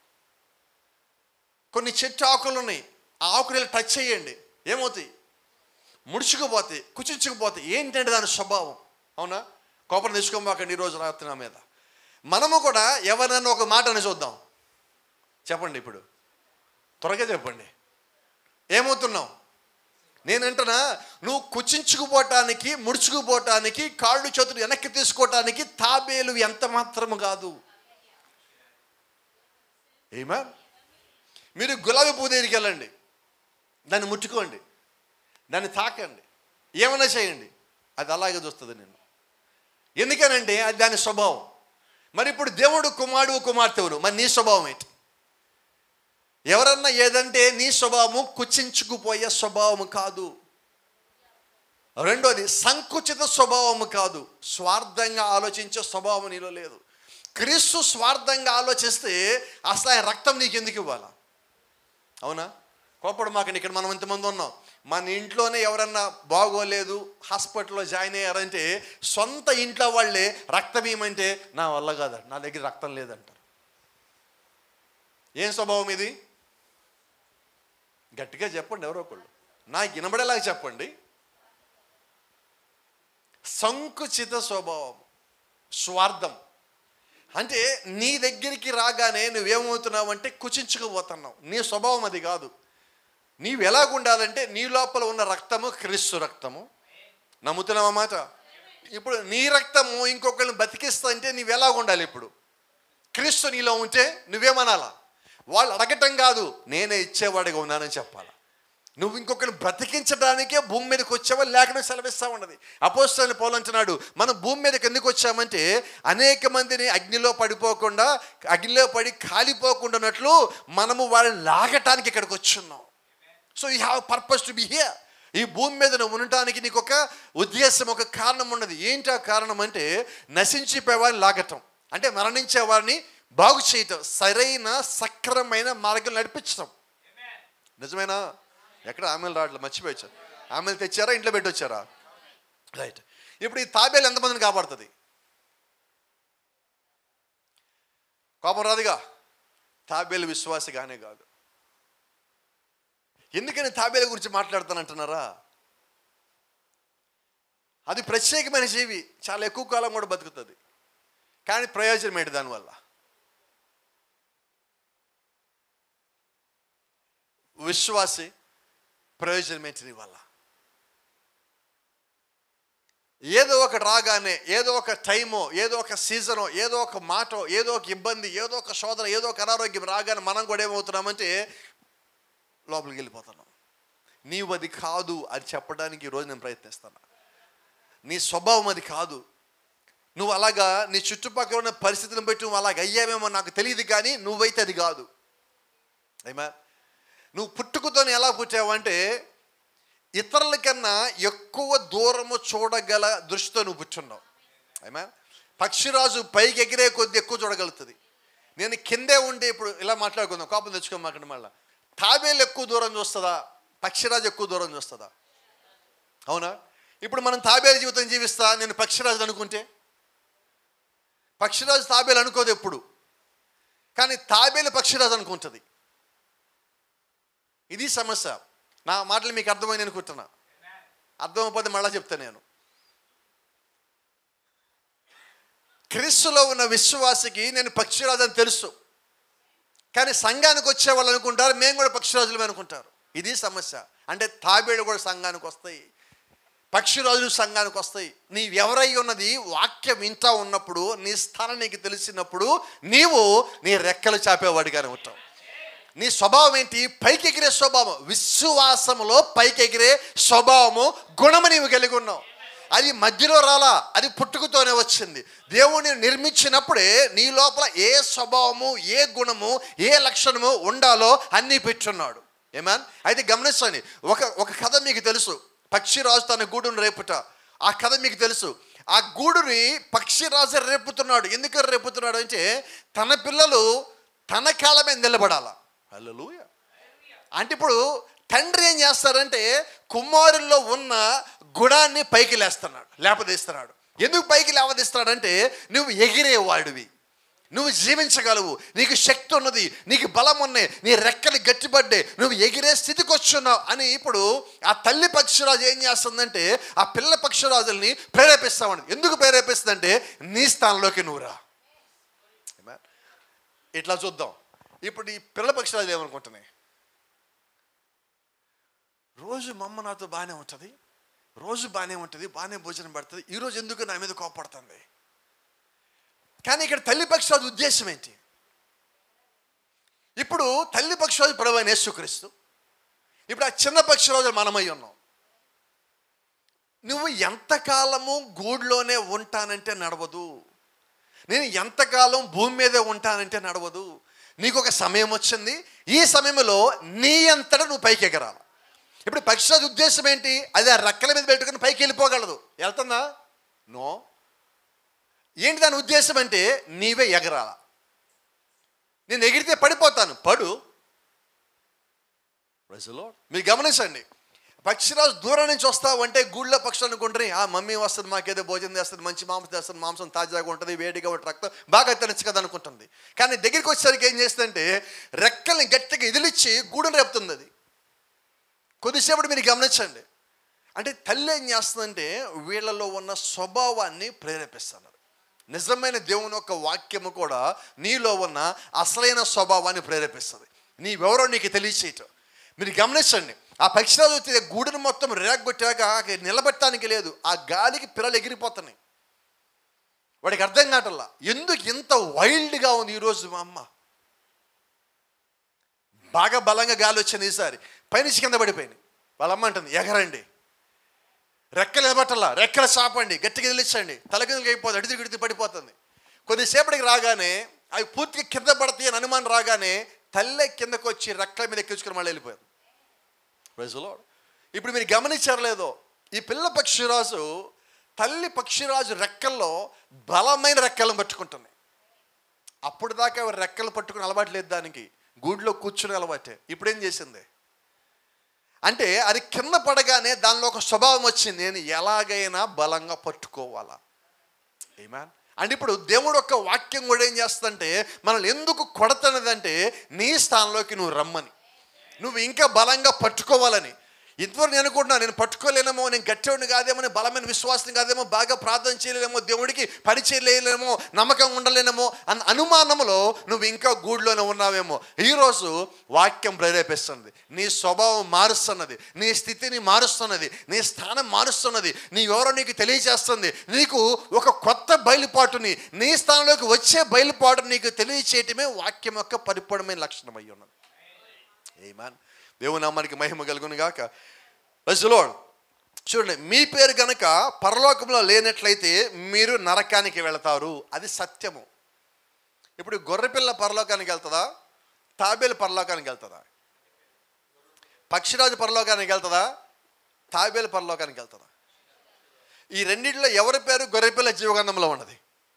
కొన్ని చెట్టు ఆకులు ఉన్నాయి ఆ ఆకులు ఇలా టచ్ చేయండి ఏమవుతాయి ముడుచుకుపోతాయి కుచించుకుపోతాయి ఏంటంటే దాని స్వభావం అవునా కోపం తెచ్చుకోమాకండి ఈరోజు రాత్రి నా మీద మనము కూడా ఎవరైనా ఒక మాటని చూద్దాం చెప్పండి ఇప్పుడు త్వరగా చెప్పండి ఏమవుతున్నావు నేనంటున్నా నువ్వు కుచించుకుపోవటానికి ముడుచుకుపోవటానికి కాళ్ళు చేతులు వెనక్కి తీసుకోవటానికి తాబేలు ఎంత మాత్రము కాదు ఏమా మీరు గులాబీ పువ్వు దగ్గరికి వెళ్ళండి దాన్ని ముట్టుకోండి దాన్ని తాకండి ఏమైనా చేయండి అది అలాగే చూస్తుంది నేను ఎందుకనంటే అది దాని స్వభావం మరి ఇప్పుడు దేవుడు కుమారుడు కుమార్తెవులు మరి నీ స్వభావం ఏంటి ఎవరన్నా ఏదంటే నీ స్వభావము కుచించుకుపోయే స్వభావము కాదు రెండోది సంకుచిత స్వభావము కాదు స్వార్థంగా ఆలోచించే స్వభావం నీలో లేదు క్రీస్తు స్వార్థంగా ఆలోచిస్తే అసలు ఆయన రక్తం నీకు ఎందుకు ఇవ్వాలా అవునా కోపడు మాకండి ఇక్కడ మనం ఇంతమంది ఉన్నాం మన ఇంట్లోనే ఎవరన్నా బాగోలేదు హాస్పిటల్లో జాయిన్ అయ్యారంటే సొంత ఇంట్లో వాళ్ళే రక్తం ఇవ్వమంటే నా వల్ల కాదంట నా దగ్గర రక్తం లేదంటారు ఏం స్వభావం ఇది గట్టిగా చెప్పండి ఎవరో ఒకళ్ళు నాకు వినబడేలాగా చెప్పండి సంకుచిత స్వభావం స్వార్థం అంటే నీ దగ్గరికి రాగానే నువ్వేమవుతున్నావు అంటే కుచించుకుపోతున్నావు నీ స్వభావం అది కాదు నీవు ఎలాగుండాలంటే నీ లోపల ఉన్న రక్తము క్రీస్తు రక్తము నమ్ముతున్నావా మాట ఇప్పుడు నీ రక్తము ఇంకొకరిని బతికిస్తా అంటే నీవు ఎలా ఉండాలి ఇప్పుడు క్రీస్తు నీలో ఉంటే నువ్వేమనాలా వాళ్ళు అడగటం కాదు నేనే ఇచ్చేవాడిగా ఉన్నానని చెప్పాలా నువ్వు ఇంకొకరిని బ్రతికించడానికే భూమి మీదకి వచ్చావా లేకుండా సెలవిస్తా ఉన్నది అపోస్తలని పౌలు అంటున్నాడు మనం భూమి మీదకి ఎందుకు వచ్చామంటే అనేక మందిని అగ్నిలో పడిపోకుండా అగ్నిలో పడి కాలిపోకుండా మనము వాళ్ళని లాగటానికి ఇక్కడికి వచ్చున్నాం so you have purpose to be here ఈ భూమి మీద నువ్వు ఉండటానికి నీకు ఒక ఉద్దేశం ఒక కారణం ఉన్నది ఏంటి ఆ కారణం అంటే నశించిపోయేవారిని లాగటం అంటే మరణించే వారిని బాగు చేయటం సరైన సక్రమైన మార్గం నడిపించడం నిజమేనా ఎక్కడ ఆమెలు రావట్లేదు మర్చిపోయచ్చు ఆమెలు తెచ్చారా ఇంట్లో పెట్టి వచ్చారా రైట్ ఇప్పుడు ఈ తాబేలు ఎంతమందిని కాపాడుతుంది కోపం రాదుగా తాబేలు విశ్వాసగానే కాదు ఎందుకని తాబేలు గురించి మాట్లాడతానంటున్నారా అది ప్రత్యేకమైన జీవి చాలా ఎక్కువ కాలం కూడా బతుకుతుంది కానీ ప్రయోజనం ఏంటి దానివల్ల విశ్వాసి ప్రయోజనం ఏంటి నీ వల్ల ఏదో ఒక రాగానే ఏదో ఒక టైమో ఏదో ఒక సీజనో ఏదో ఒక మాటో ఏదో ఒక ఇబ్బంది ఏదో ఒక శోధన ఏదో ఒక అనారోగ్యం రాగానే మనం కూడా ఏమవుతున్నామంటే లోపలికి వెళ్ళిపోతున్నాం నీవు అది కాదు అని చెప్పడానికి ఈరోజు నేను ప్రయత్నిస్తాను నీ స్వభావం అది కాదు నువ్వు అలాగా నీ చుట్టుపక్కల ఉన్న పరిస్థితులను బట్టి నువ్వు అలాగ అయ్యావేమో నాకు తెలియదు కానీ నువ్వైతే అది కాదు ఏమా నువ్వు పుట్టుకతోనే ఎలా పుట్టావంటే ఇతరుల కన్నా ఎక్కువ దూరము చూడగల దృష్టితో నువ్వు పుట్టున్నావు ఏమా పక్షిరాజు పైకి ఎగిరే కొద్ది ఎక్కువ చూడగలుగుతుంది నేను కిందే ఉండి ఇప్పుడు ఇలా మాట్లాడుకుందాం కోపం తెచ్చుకోమాకండి మళ్ళీ తాబేలు ఎక్కువ దూరం చూస్తుందా పక్షిరాజు ఎక్కువ దూరం చూస్తుందా అవునా ఇప్పుడు మనం తాబేలు జీవితం జీవిస్తా నేను పక్షిరాజు అనుకుంటే పక్షిరాజు తాబేలు అనుకోదు ఎప్పుడు కానీ తాబేలు పక్షిరాజు అనుకుంటుంది ఇది సమస్య నా మాటలు మీకు అర్థమైంది అనుకుంటున్నా అర్థమైపోతే మళ్ళా చెప్తా నేను క్రీస్తులో ఉన్న విశ్వాసికి నేను పక్షిరాజు అని తెలుసు కానీ సంఘానికి వచ్చే వాళ్ళు అనుకుంటారు మేము కూడా పక్షిరాజులమే అనుకుంటారు ఇది సమస్య అంటే తాబేడు కూడా సంఘానికి వస్తాయి పక్షిరాజులు సంఘానికి వస్తాయి నీవెవరై ఉన్నది వాక్యం వింటా ఉన్నప్పుడు నీ స్థానం నీకు తెలిసినప్పుడు నీవు నీ రెక్కలు చాపేవాడిగానే ఉంటావు నీ స్వభావం ఏంటి పైకి ఎగిరే స్వభావం విశ్వాసములో పైకి ఎగిరే స్వభావము గుణము నీవు కలిగి ఉన్నావు అది మధ్యలో రాలా అది పుట్టుకతోనే వచ్చింది దేవుని నిర్మించినప్పుడే నీ లోపల ఏ స్వభావము ఏ గుణము ఏ లక్షణము ఉండాలో అన్నీ పెట్టున్నాడు ఏమాన్ అయితే గమనించండి ఒక ఒక కథ మీకు తెలుసు పక్షిరాజు తన గూడును రేపుట ఆ కథ మీకు తెలుసు ఆ గూడుని పక్షిరాజు రేపుతున్నాడు ఎందుకు రేపుతున్నాడు అంటే తన పిల్లలు తన కాళ్ళ మీద నిలబడాల హల్లెలూయా అంటే ఇప్పుడు తండ్రి ఏం చేస్తారంటే కుమారుల్లో ఉన్న గుణాన్ని పైకి లేస్తున్నాడు లేపదీస్తున్నాడు ఎందుకు పైకి లేవదీస్తున్నాడంటే నువ్వు ఎగిరేవాడివి నువ్వు జీవించగలవు నీకు శక్తి ఉన్నది నీకు బలం ఉన్నాయి నీ రెక్కలు గట్టిపడ్డే నువ్వు ఎగిరే స్థితికి వచ్చున్నావు అని ఇప్పుడు ఆ తల్లి పక్షిరాజు ఏం చేస్తుందంటే ఆ పిల్ల పక్షిరాజుల్ని ప్రేరేపిస్తామని ఎందుకు ప్రేరేపిస్తుందంటే నీ స్థానంలోకి నువ్వు రా Amen. ఇట్లా చూద్దాం ఇప్పుడు ఈ పిల్ల పక్షిరాజు ఏమనుకుంటున్నాయి రోజు మా అమ్మ నాతో బాగానే ఉంటుంది రోజు బాగానే ఉంటుంది బాగానే భోజనం పెడుతుంది ఈరోజు ఎందుకు నా మీద కోపడుతుంది కానీ ఇక్కడ తల్లి పక్షరాజు ఉద్దేశం ఏంటి ఇప్పుడు తల్లి పక్షరాజు పొడవైన యేసుక్రీస్తు ఇప్పుడు ఆ చిన్న పక్షరాజు మనమై ఉన్నాం నువ్వు ఎంతకాలము గూడులోనే ఉంటానంటే నడవదు నేను ఎంతకాలం భూమి మీదే ఉంటానంటే నడవదు నీకు ఒక సమయం వచ్చింది ఈ సమయంలో నీ అంతటా నువ్వు పైకి ఎగరాలి ఇప్పుడు పక్షిరాజు ఉద్దేశం ఏంటి అది ఆ రెక్కల మీద పెట్టుకుని పైకి వెళ్ళిపోగలదు వెళ్తుందా నో ఏంటి దాని ఉద్దేశం అంటే నీవే ఎగరాల నేను ఎగిరితే పడిపోతాను పడు ప్రజలో మీరు గమనించండి పక్షిరాజు దూరం నుంచి వస్తావు అంటే గూళ్ళో పక్షులు అనుకుంటారు ఆ మమ్మీ వస్తుంది మాకేదో భోజనం చేస్తుంది మంచి మాంసం చేస్తుంది మాంసం తాజాగా ఉంటుంది వేడిగా ఉంటుంది రక్తం బాగా తినచ్చు కదా అనుకుంటుంది కానీ దగ్గరికి వచ్చేసరికి ఏం చేస్తుందంటే రెక్కల్ని గట్టిగా ఇదిలిచ్చి గూడును రేపుతుంది అది కొద్దిసేపటి మీరు గమనించండి అంటే తల్లి ఏం చేస్తుందంటే వీళ్ళలో ఉన్న స్వభావాన్ని ప్రేరేపిస్తున్నారు నిజమైన దేవుని యొక్క వాక్యము కూడా నీలో ఉన్న అసలైన స్వభావాన్ని ప్రేరేపిస్తుంది నీవెవరో నీకు తెలియచేయటం మీరు గమనించండి ఆ పక్షిరాజు వచ్చే గూడును మొత్తం రేగొట్టాక నిలబెట్టడానికి లేదు ఆ గాలికి పిల్లలు ఎగిరిపోతున్నాయి వాడికి అర్థం కావట్లా ఎందుకు ఇంత వైల్డ్గా ఉంది ఈరోజు మా అమ్మ బాగా బలంగా గాలి వచ్చింది ఈసారి పైనుంచి కింద పడిపోయింది వాళ్ళ అమ్మ అంటుంది ఎగరండి రెక్కలు నిలబట్టల్లా రెక్కలు చాపండి గట్టిగా నిలిచండి తలకిందలకి అయిపోతుంది అడిది గిడిది పడిపోతుంది కొద్దిసేపటికి రాగానే అవి పూర్తిగా కింద పడతాయి అని అనుమానం రాగానే తల్లే కిందకు వచ్చి రెక్కల మీద ఎక్కించుకుని మళ్ళీ వెళ్ళిపోయారు ప్రజలో ఇప్పుడు మీరు గమనించారు లేదో ఈ పిల్ల పక్షిరాజు తల్లి పక్షిరాజు రెక్కల్లో బలమైన రెక్కలను పట్టుకుంటుంది అప్పుడు దాకా అవి రెక్కలు పట్టుకుని అలవాటు లేదు దానికి గూడులో కూర్చుని అలవాటే ఇప్పుడు ఏం చేసింది అంటే అది కింద పడగానే దానిలో ఒక స్వభావం వచ్చింది నేను ఎలాగైనా బలంగా పట్టుకోవాలా ఏమాన్ అంటే ఇప్పుడు దేవుడు యొక్క వాక్యం కూడా ఏం చేస్తుందంటే మనల్ని ఎందుకు కొడతన్నదంటే నీ స్థానంలోకి నువ్వు రమ్మని నువ్వు ఇంకా బలంగా పట్టుకోవాలని ఇంతవరకు నేను అనుకుంటున్నాను నేను పట్టుకోలేనేమో నేను గట్టివాడిని కాదేమో నేను బలమైన విశ్వాసం కాదేమో బాగా ప్రార్థన చేయలేమో దేవుడికి పని చేయలేనేమో నమ్మకం ఉండలేనేమో అన్న అనుమానంలో నువ్వు ఇంకా గూడులోనే ఉన్నావేమో ఈరోజు వాక్యం ప్రేరేపిస్తున్నది నీ స్వభావం మారుస్తున్నది నీ స్థితిని మారుస్తున్నది నీ స్థానం మారుస్తున్నది నీ ఎవరో నీకు తెలియజేస్తుంది నీకు ఒక కొత్త బయలుపాటుని నీ స్థానంలోకి వచ్చే బయలుపాటుని నీకు తెలియచేయటమే వాక్యం యొక్క పరిపూర్ణమైన లక్షణం అయి ఉన్నది ఏమాన్ దేవుని నామానికి మహిమ కలుగును గాక ప్రజలోడ్ చూడండి మీ పేరు గనక పరలోకంలో లేనట్లయితే మీరు నరకానికి వెళతారు అది సత్యము ఇప్పుడు గొర్రెపిల్ల పరలోకానికి వెళ్తుందా తాబేలు పరలోకానికి వెళ్తుందా పక్షిరాజు పరలోకానికి వెళ్తుందా తాబేలు పరలోకానికి వెళ్తుందా ఈ రెండింటిలో ఎవరి పేరు గొర్రెపిల్ల జీవగంధంలో ఉన్నది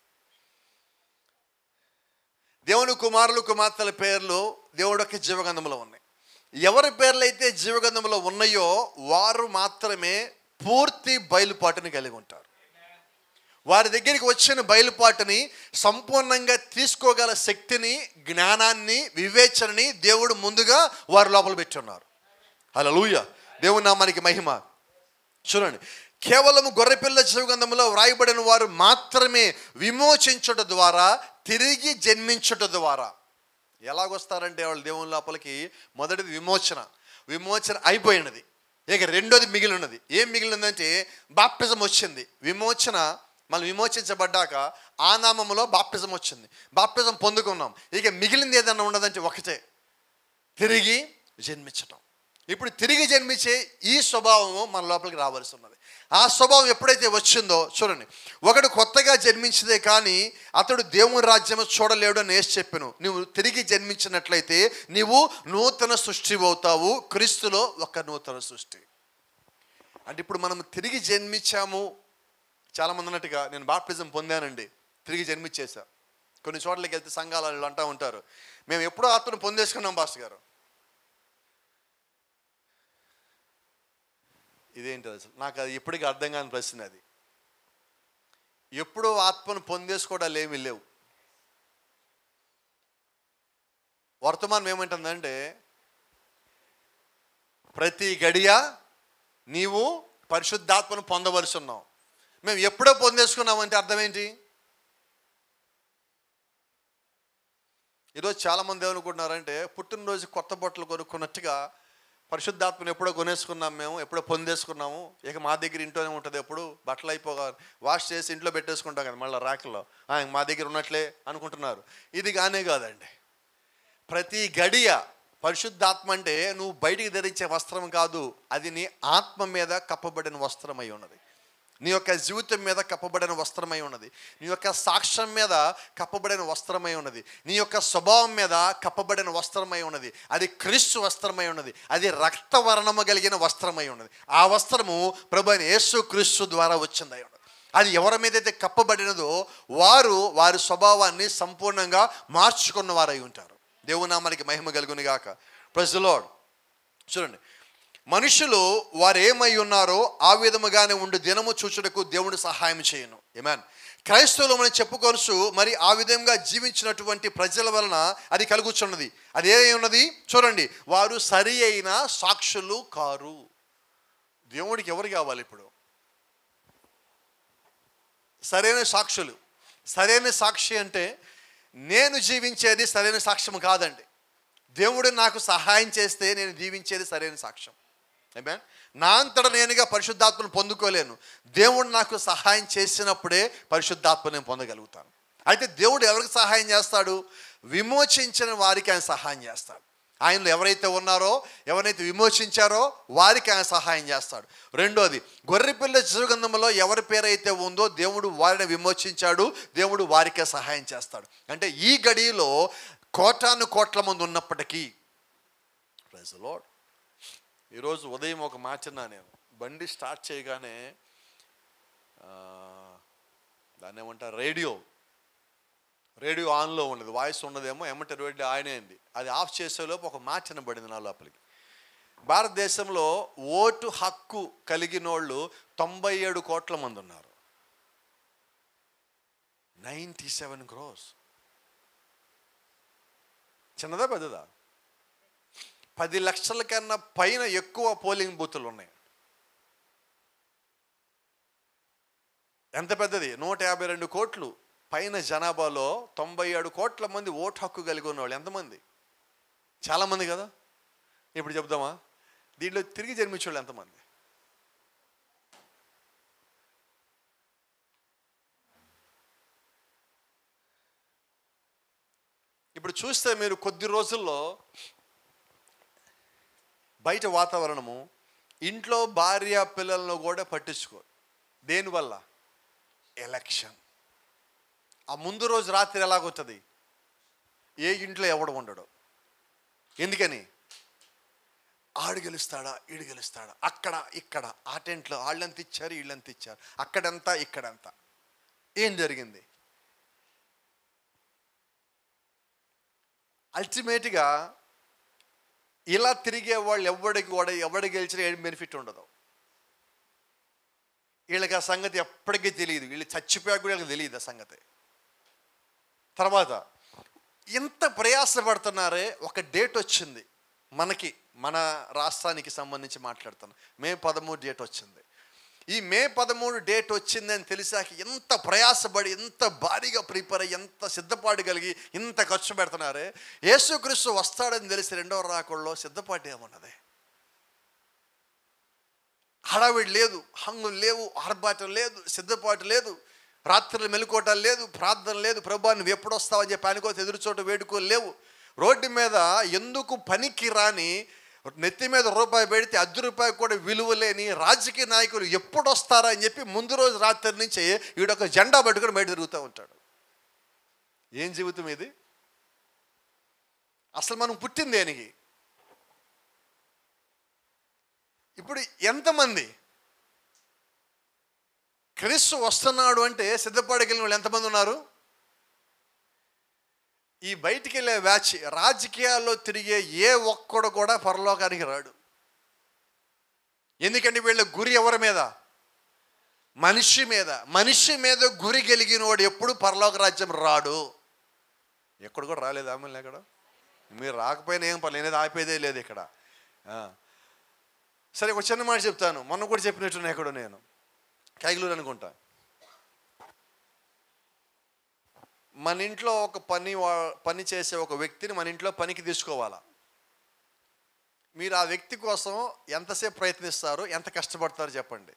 దేవుని కుమారులు కుమార్తెల పేర్లు దేవుడు యొక్క జీవగంధంలో ఉన్నాయి ఎవరి పేర్లు అయితే జీవగంధంలో ఉన్నాయో వారు మాత్రమే పూర్తి బయలుపాటుని కలిగి ఉంటారు వారి దగ్గరికి వచ్చిన బయలుపాటుని సంపూర్ణంగా తీసుకోగల శక్తిని జ్ఞానాన్ని వివేచనని దేవుడు ముందుగా వారి లోపల పెట్టున్నారు అలా లూయ దేవుని నామానికి మహిమ చూడండి కేవలం గొర్రెపిల్ల జీవగంధంలో వ్రాయబడిన వారు మాత్రమే విమోచించుట ద్వారా తిరిగి జన్మించుట ద్వారా ఎలాగొస్తారంటే వాళ్ళు దేవుని లోపలికి మొదటిది విమోచన విమోచన అయిపోయినది ఇక రెండోది మిగిలి ఉన్నది ఏం మిగిలి ఉందంటే బాప్టిజం వచ్చింది విమోచన మనం విమోచించబడ్డాక ఆ నామములో బాప్టిజం వచ్చింది బాప్టిజం పొందుకున్నాం ఇక మిగిలింది ఏదన్నా ఉన్నదంటే ఒకటే తిరిగి జన్మించటం ఇప్పుడు తిరిగి జన్మించే ఈ స్వభావము మన లోపలికి రావాల్సి ఉన్నది ఆ స్వభావం ఎప్పుడైతే వచ్చిందో చూడండి ఒకడు కొత్తగా జన్మించదే కానీ అతడు దేవుని రాజ్యం చూడలేడు అని వేసి చెప్పాను నువ్వు తిరిగి జన్మించినట్లయితే నీవు నూతన సృష్టి అవుతావు క్రీస్తులో ఒక నూతన సృష్టి అంటే ఇప్పుడు మనం తిరిగి జన్మించాము చాలామంది అన్నట్టుగా నేను బాప్టిజం పొందానండి తిరిగి జన్మించేసా కొన్ని చోట్లకి వెళ్తే సంఘాల వాళ్ళు అంటూ ఉంటారు మేము ఎప్పుడో ఆత్మను పొందేసుకున్నాం పాస్టర్ గారు ఇదేంటి అసలు నాకు అది ఎప్పటికీ అర్థం కాని ప్రశ్న అది ఎప్పుడో ఆత్మను పొందేసుకోవడాలు ఏమీ లేవు వర్తమానం ఏమంటుందంటే ప్రతి గడియ నీవు పరిశుద్ధాత్మను పొందవలసి ఉన్నావు మేము ఎప్పుడో పొందేసుకున్నామంటే అర్థం ఏంటి ఈరోజు చాలామంది ఏమనుకుంటున్నారంటే పుట్టినరోజు కొత్త బట్టలు కొనుక్కున్నట్టుగా పరిశుద్ధాత్మను ఎప్పుడో కొనేసుకున్నాం మేము ఎప్పుడో పొందేసుకున్నాము ఇక మా దగ్గర ఇంట్లోనే ఉంటుంది ఎప్పుడు బట్టలు అయిపోగా వాష్ చేసి ఇంట్లో పెట్టేసుకుంటాం కదా మళ్ళీ రాకల్లో "ఆ, ఇంక మా దగ్గర ఉన్నట్లే అనుకుంటున్నారు ఇది కానే కాదండి ప్రతి గడియ పరిశుద్ధాత్మ అంటే నువ్వు బయటికి ధరించే వస్త్రం కాదు అది నీ ఆత్మ మీద కప్పబడిన వస్త్రమై ఉన్నది నీ యొక్క జీవితం మీద కప్పబడిన వస్త్రమై ఉన్నది నీ యొక్క సాక్ష్యం మీద కప్పబడిన వస్త్రమై ఉన్నది నీ యొక్క స్వభావం మీద కప్పబడిన వస్త్రమై ఉన్నది అది క్రీస్తు వస్త్రమై ఉన్నది అది రక్తవర్ణము కలిగిన వస్త్రమై ఉన్నది ఆ వస్త్రము ప్రభు అయిన యేసు క్రీస్తు ద్వారా వచ్చిందై ఉన్నది అది ఎవరి మీద అయితే కప్పబడినదో వారు వారి స్వభావాన్ని సంపూర్ణంగా మార్చుకున్న వారై ఉంటారు దేవునామానికి మహిమ కలుగుని గాక ప్రజలోడ్ చూడండి మనుషులు వారు ఏమై ఉన్నారో ఆ విధముగానే ఉండి దినము చూచుటకు దేవుడు సహాయం చేయను ఏమాన్ క్రైస్తవులు మనం చెప్పుకొనుసు మరి ఆ విధంగా జీవించినటువంటి ప్రజల వలన అది కలుగుచున్నది అది ఏ ఉన్నది చూడండి వారు సరి అయిన సాక్షులు కారు దేవుడికి ఎవరు కావాలి ఇప్పుడు సరైన సాక్షులు సరైన సాక్షి అంటే నేను జీవించేది సరైన సాక్ష్యం కాదండి దేవుడు నాకు సహాయం చేస్తే నేను జీవించేది సరైన సాక్ష్యం Amen? నా అంతట నేనుగా పరిశుద్ధాత్మను పొందుకోలేను దేవుడు నాకు సహాయం చేసినప్పుడే పరిశుద్ధాత్మ నేను పొందగలుగుతాను అయితే దేవుడు ఎవరికి సహాయం చేస్తాడు విమోచించిన వారికి ఆయన సహాయం చేస్తాడు ఆయనలో ఎవరైతే ఉన్నారో ఎవరైతే విమోచించారో వారికి ఆయన సహాయం చేస్తాడు రెండోది గొర్రెపిల్ల జీవగంధంలో ఎవరి పేరైతే ఉందో దేవుడు వారిని విమోచించాడు దేవుడు వారికే సహాయం చేస్తాడు అంటే ఈ గడిలో కోటాను కోట్ల మంది ఉన్నప్పటికీ ప్రైజ్ లార్డ్ ఈరోజు ఉదయం ఒక మార్చినా నేను బండి స్టార్ట్ చేయగానే ఆ, దాన్ని ఏమంటారు రేడియో రేడియో ఆన్లో ఉండదు వాయిస్ ఉండదేమో ఏమంటే రేడియో ఆయనే అండి అది ఆఫ్ చేసేలోపు ఒక మాట వినబడింది నా లోపలికి భారతదేశంలో ఓటు హక్కు కలిగిన వాళ్ళు తొంభై ఏడు కోట్ల మంది ఉన్నారు నైంటీ సెవెన్ క్రోస్ చిన్నదా పెద్దదా పది లక్షల కన్నా పైన ఎక్కువ పోలింగ్ బూతులు ఉన్నాయి ఎంత పెద్దది నూట యాభై రెండు కోట్లు పైన జనాభాలో తొంభై ఏడు కోట్ల మంది ఓటు హక్కు కలిగి ఉన్నవాళ్ళు ఎంతమంది చాలామంది కదా ఇప్పుడు చెప్దామా దీంట్లో తిరిగి జన్మించేవాళ్ళు ఎంతమంది ఇప్పుడు చూస్తే మీరు కొద్ది రోజుల్లో బయట వాతావరణము ఇంట్లో భార్య పిల్లలను కూడా పట్టించుకో దేనివల్ల ఎలక్షన్ ఆ ముందు రోజు రాత్రి ఎలాగొస్తుంది ఏ ఇంట్లో ఎవడు ఉండడు ఎందుకని ఆడు గెలుస్తాడా ఈడు గెలుస్తాడా అక్కడ ఇక్కడ ఆ టెంట్లో వాళ్ళంత ఇచ్చారు వీళ్ళంత ఇచ్చారు అక్కడంతా ఇక్కడంతా ఏం జరిగింది అల్టిమేట్గా ఇలా తిరిగే వాళ్ళు ఎవడికి కూడా ఎవడు గెలిచినా ఏం బెనిఫిట్ ఉండదు వీళ్ళకి ఆ సంగతి ఎప్పటికీ తెలియదు వీళ్ళు చచ్చిపోయాక కూడా వీళ్ళకి తెలియదు ఆ సంగతి తర్వాత ఇంత ప్రయాసపడుతున్నారే ఒక డేట్ వచ్చింది మనకి మన రాష్ట్రానికి సంబంధించి మాట్లాడుతాను మే పదమూడు డేట్ వచ్చింది ఈ మే పదమూడు డేట్ వచ్చిందని తెలిసాక ఎంత ప్రయాసపడి ఎంత భారీగా ప్రిపేర్ అయ్యి ఎంత సిద్ధపాటు కలిగి ఇంత ఖర్చు పెడుతున్నారే యేసుక్రీస్తు వస్తాడని తెలిసి రెండవ రాకుల్లో సిద్ధపాటు ఏమున్నది హడావిడి లేదు హంగులు లేవు ఆర్భాటం లేదు సిద్ధపాటు లేదు రాత్రులు మెలుకోవటాలు లేదు ప్రార్థన లేదు ప్రభా నువ్వు ఎప్పుడు వస్తావని చెప్పి ఆయన కోసం ఎదురు చోట వేడుకోలు లేవు రోడ్డు మీద ఎందుకు పనికి రాని నెత్తి మీద రూపాయి పెడితే అర్ధ రూపాయి కూడా విలువ లేని రాజకీయ నాయకులు ఎప్పుడు వస్తారా అని చెప్పి ముందు రోజు రాత్రి నుంచి వీడొక జెండా పట్టుకొని బయట తిరుగుతూ ఉంటాడు ఏం జీవితం ఇది అసలు మనం పుట్టింది దేనికి ఇప్పుడు ఎంతమంది క్రీస్తు వస్తున్నాడు అంటే సిద్ధపడగలిగిన వాళ్ళు ఎంతమంది ఉన్నారు ఈ బయటికి వెళ్ళే వ్యాచ్ రాజకీయాల్లో తిరిగే ఏ ఒక్కడు కూడా పరలోకానికి రాడు ఎందుకంటే వీళ్ళ గురి ఎవరి మీద మనిషి మీద మనిషి మీద గురి కలిగిన వాడు ఎప్పుడు పరలోక రాజ్యం రాడు ఎక్కడ కూడా రాలేదు ఆమె ఎక్కడ మీరు రాకపోయినా ఏం పర్లేదు అనేది ఆపేదే లేదు ఇక్కడ ఆ. సరే ఒక చిన్న మాట చెప్తాను మొన్న కూడా చెప్పినట్టున్నా ఎక్కడో నేను కైగులూరు అనుకుంటా మన ఇంట్లో ఒక పని వా- పని చేసే ఒక వ్యక్తిని మన ఇంట్లో పనికి తీసుకోవాలా మీరు ఆ వ్యక్తి కోసం ఎంతసేపు ప్రయత్నిస్తారు ఎంత కష్టపడతారు చెప్పండి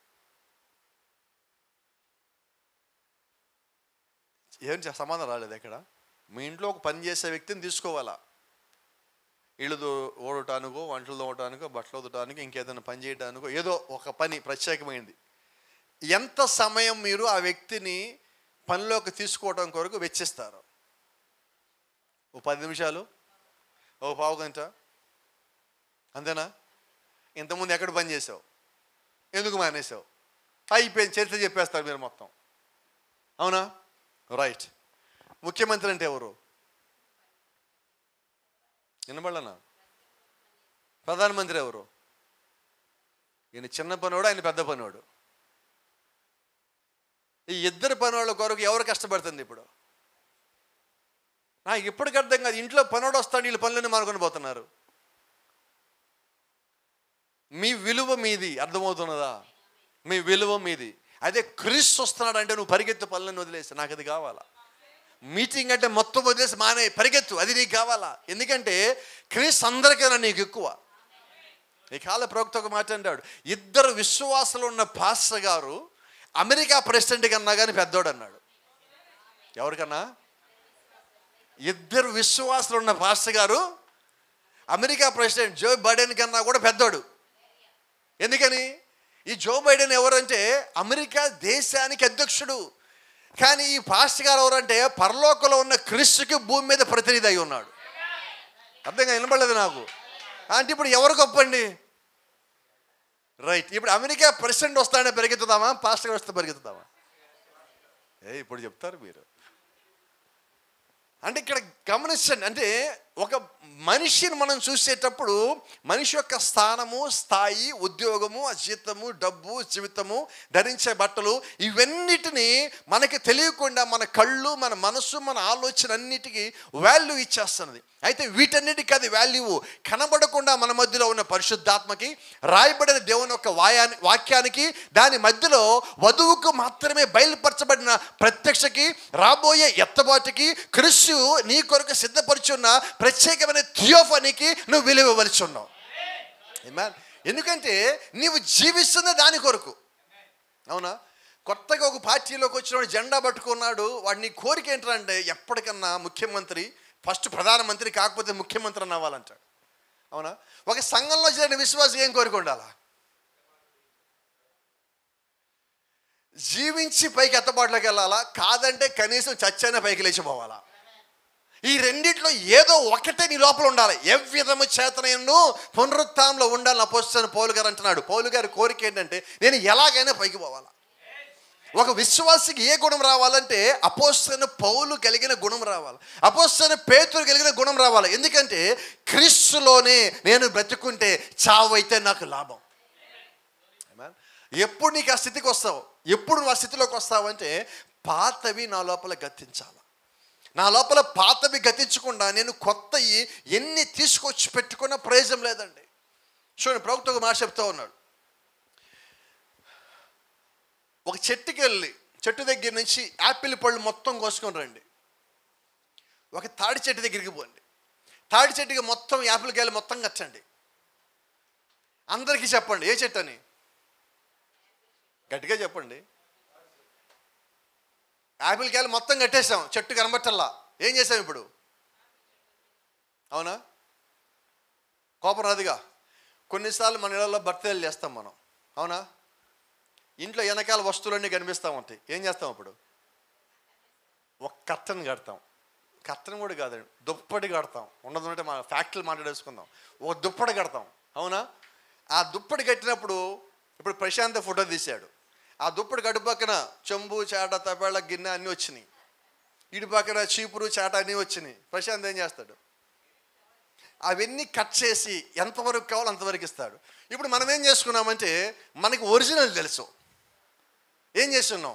ఏం చే- సమాధానం రాలేదు ఎక్కడ మీ ఇంట్లో ఒక పని చేసే వ్యక్తిని తీసుకోవాలా ఇళ్ళు దో- ఓడటానికో వంటలు తోవటానికో బట్టలు ఉదటానికో ఇంకేదైనా పని చేయడానికో ఏదో ఒక పని ప్రత్యేకమైంది ఎంత సమయం మీరు ఆ వ్యక్తిని పనిలోకి తీసుకోవడం కొరకు వెచ్చిస్తారు ఓ పది నిమిషాలు ఓ పావు గంట అంతేనా ఇంతకుముందు ఎక్కడ పని చేసావు ఎందుకు మానేసావు అయిపోయింది చరిత్ర చెప్పేస్తారు మీరు మొత్తం అవునా రైట్ ముఖ్యమంత్రి అంటే ఎవరు వినబడనా ప్రధానమంత్రి ఎవరు ఈయన చిన్న పనివాడు ఆయన పెద్ద పనివాడు ఈ ఇద్దరు పనివాళ్ళ కొరకు ఎవరు కష్టపడుతుంది ఇప్పుడు నాకు ఇప్పటికి అర్థం కాదు ఇంట్లో పనివాడు వస్తాడు వీళ్ళు పనులన్నీ మానుకొని పోతున్నారు మీ విలువ మీది అర్థమవుతున్నదా మీ విలువ మీది అదే క్రీస్తు వస్తున్నాడు అంటే నువ్వు పరిగెత్తు పనులను వదిలేసి నాకు అది కావాలా మీటింగ్ అంటే మొత్తం వదిలేసి మానే పరిగెత్తు అది నీకు కావాలా ఎందుకంటే క్రీస్తు అందరికైనా నీకు ఎక్కువ ఈ కాల ప్రవక్త ఒక మాట అంటాడు ఇద్దరు విశ్వాసాలు ఉన్న పాస్టర్ గారు అమెరికా ప్రెసిడెంట్ కన్నా కానీ పెద్దోడు అన్నాడు ఎవరికన్నా ఇద్దరు విశ్వాసాలు ఉన్న పాస్టర్ గారు అమెరికా ప్రెసిడెంట్ జో బైడెన్ కన్నా కూడా పెద్దోడు ఎందుకని ఈ జో బైడెన్ ఎవరంటే అమెరికా దేశానికి అధ్యక్షుడు కానీ ఈ పాస్టర్ గారు ఎవరంటే పరలోకంలో ఉన్న క్రీస్తుకి భూమి మీద ప్రతినిధి అయి ఉన్నాడు అర్థంగా వినపడలేదు నాకు అంటే ఇప్పుడు ఎవరు గొప్పండి రైట్ ఇప్పుడు అమెరికా ప్రెసిడెంట్ వస్తాడని పెరుగుతుందామా పాస్టర్ గారు వస్తే పెరుగుతుందామా ఏ ఇప్పుడు చెప్తారు మీరు అంటే ఇక్కడ గమనించండి అంటే ఒక మనిషిని మనం చూసేటప్పుడు మనిషి యొక్క స్థానము స్థాయి ఉద్యోగము ఆ జీతము డబ్బు జీవితము ధరించే బట్టలు ఇవన్నిటిని మనకి తెలియకుండా మన కళ్ళు మన మనసు మన ఆలోచన అన్నిటికీ వాల్యూ ఇచ్చేస్తున్నది అయితే వీటన్నిటికీ అది వాల్యూ కనబడకుండా మన మధ్యలో ఉన్న పరిశుద్ధాత్మకి రాయబడిన దేవుని యొక్క వాయాని వాక్యానికి దాని మధ్యలో వధువుకు మాత్రమే బయలుపరచబడిన ప్రత్యక్షకి రాబోయే ఎత్తబాటుకి క్రిస్సు నీ కొరకు సిద్ధపరిచి ఉన్న ప్రత్యేకమైన థియోఫనీకి నువ్వు విలువ ఇవ్వవలసి ఉన్నావు Amen. ఎందుకంటే నీవు జీవిస్తున్న దాని కొరకు అవునా కొత్తగా ఒక పార్టీలోకి వచ్చినవాడు జెండా పట్టుకున్నాడు వాడిని కోరిక ఏంటంటే ఎప్పటికన్నా ముఖ్యమంత్రి ఫస్ట్ ప్రధానమంత్రి కాకపోతే ముఖ్యమంత్రి అని అవ్వాలంటాడు అవునా ఒక సంఘంలో చేరిన విశ్వాసం ఏం కోరిక ఉండాలా జీవించి పైకి ఎత్తబాటులోకి వెళ్ళాలా కాదంటే కనీసం చచ్చైనా పైకి లేచిపోవాలా ఈ రెండిట్లో ఏదో ఒకటే నీ లోపల ఉండాలి ఏ విధము చేతనను పునరుత్థానంలో ఉండాలని అపోస్తాను పౌలు గారు అంటున్నాడు పౌలు గారి కోరిక ఏంటంటే నేను ఎలాగైనా పైకి పోవాలా ఒక విశ్వాసికి ఏ గుణం రావాలంటే అపోస్తన పౌలు కలిగిన గుణం రావాలి అపోస్తన పేతురు కలిగిన గుణం రావాలి ఎందుకంటే క్రీస్తులోనే నేను బ్రతుకుంటే చావు అయితే నాకు లాభం Amen. ఎప్పుడు నీకు ఆ స్థితికి వస్తావు ఎప్పుడు నువ్వు ఆ స్థితిలోకి వస్తావంటే పాతవి నా లోపల గతించాలి నా లోపల పాతవి గతించకుండా నేను కొత్తవి ఎన్ని తీసుకొచ్చి పెట్టుకున్న ప్రయోజనం లేదండి చూడండి ప్రభుత్వ ఒక మాట చెప్తా ఉన్నాడు ఒక చెట్టుకి వెళ్ళి చెట్టు దగ్గర నుంచి యాపిల్ పళ్ళు మొత్తం కోసుకొని రండి ఒక తాడి చెట్టు దగ్గరికి పోండి తాడి చెట్టుకి మొత్తం యాపిల్ కాయలు మొత్తం కట్టండి అందరికీ చెప్పండి ఏ చెట్టు అని గట్టిగా చెప్పండి యాపిల్ కాయలు మొత్తం కట్టేసాం చెట్టు కనబట్టల్లా ఏం చేసాం ఇప్పుడు అవునా కోపం రాదుగా కొన్నిసార్లు మన ఇళ్ళల్లో బర్త్డేలు చేస్తాం మనం అవునా ఇంట్లో వెనకాల వస్తువులన్నీ కనిపిస్తూ ఉంటాయి ఏం చేస్తాం అప్పుడు ఒక కట్టను కడతాం కట్టను కూడా కాదండి దుప్పటి కడతాం ఉండదు అంటే మా ఫ్యాక్టరీలు మాట్లాడేసుకుందాం ఒక దుప్పటి కడతాం అవునా ఆ దుప్పటి కట్టినప్పుడు ఇప్పుడు ప్రశాంత్ ఫోటో తీశాడు ఆ దుప్పటి గడు పక్కన చెంబు చాట తపేళ గిన్నె అన్నీ వచ్చినాయి ఇటు పక్కన చీపురు చాట అన్నీ వచ్చినాయి ప్రశాంత్ ఏం చేస్తాడు అవన్నీ కట్ చేసి ఎంతవరకు కావాలో అంతవరకు ఇస్తాడు ఇప్పుడు మనం ఏం చేసుకున్నామంటే మనకి ఒరిజినల్ తెలుసు ఏం చేస్తున్నాం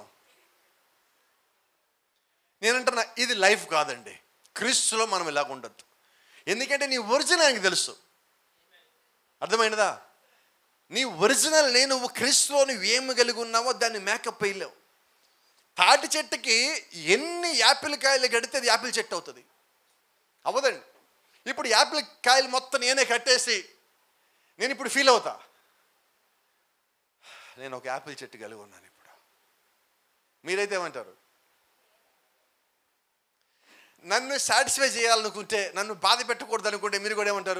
నేనంటున్నా ఇది లైఫ్ కాదండి క్రీస్తులో మనం ఇలాగ ఉండద్దు ఎందుకంటే నీ ఒరిజినల్ ఆయనకి తెలుసు అర్థమైనదా నీ ఒరిజినల్ నేను నువ్వు క్రీస్తులో నువ్వు ఏమి కలిగి ఉన్నావో దాన్ని మేకప్ వేయలేవు తాటి చెట్టుకి ఎన్ని యాపిల్ కాయలు కడితే అది యాపిల్ చెట్టు అవుతుంది అవ్వదండి ఇప్పుడు యాపిల్ కాయలు మొత్తం నేనే కట్టేసి నేను ఇప్పుడు ఫీల్ అవుతా నేను ఒక యాపిల్ చెట్టు కలిగి ఉన్నాను ఇప్పుడు మీరైతే ఏమంటారు నన్ను సాటిస్ఫై చేయాలనుకుంటే నన్ను బాధ పెట్టకూడదు అనుకుంటే మీరు కూడా ఏమంటారు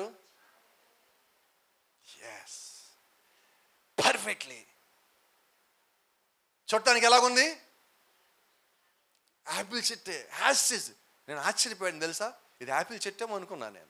ఎస్ పర్ఫెక్ట్లీ చూడటానికి ఎలాగుంది యాపిల్ చెట్టే హ్యాసిస్ నేను ఆశ్చర్యపోయాను తెలుసా ఇది యాపిల్ చెట్టేమో అనుకున్నాను నేను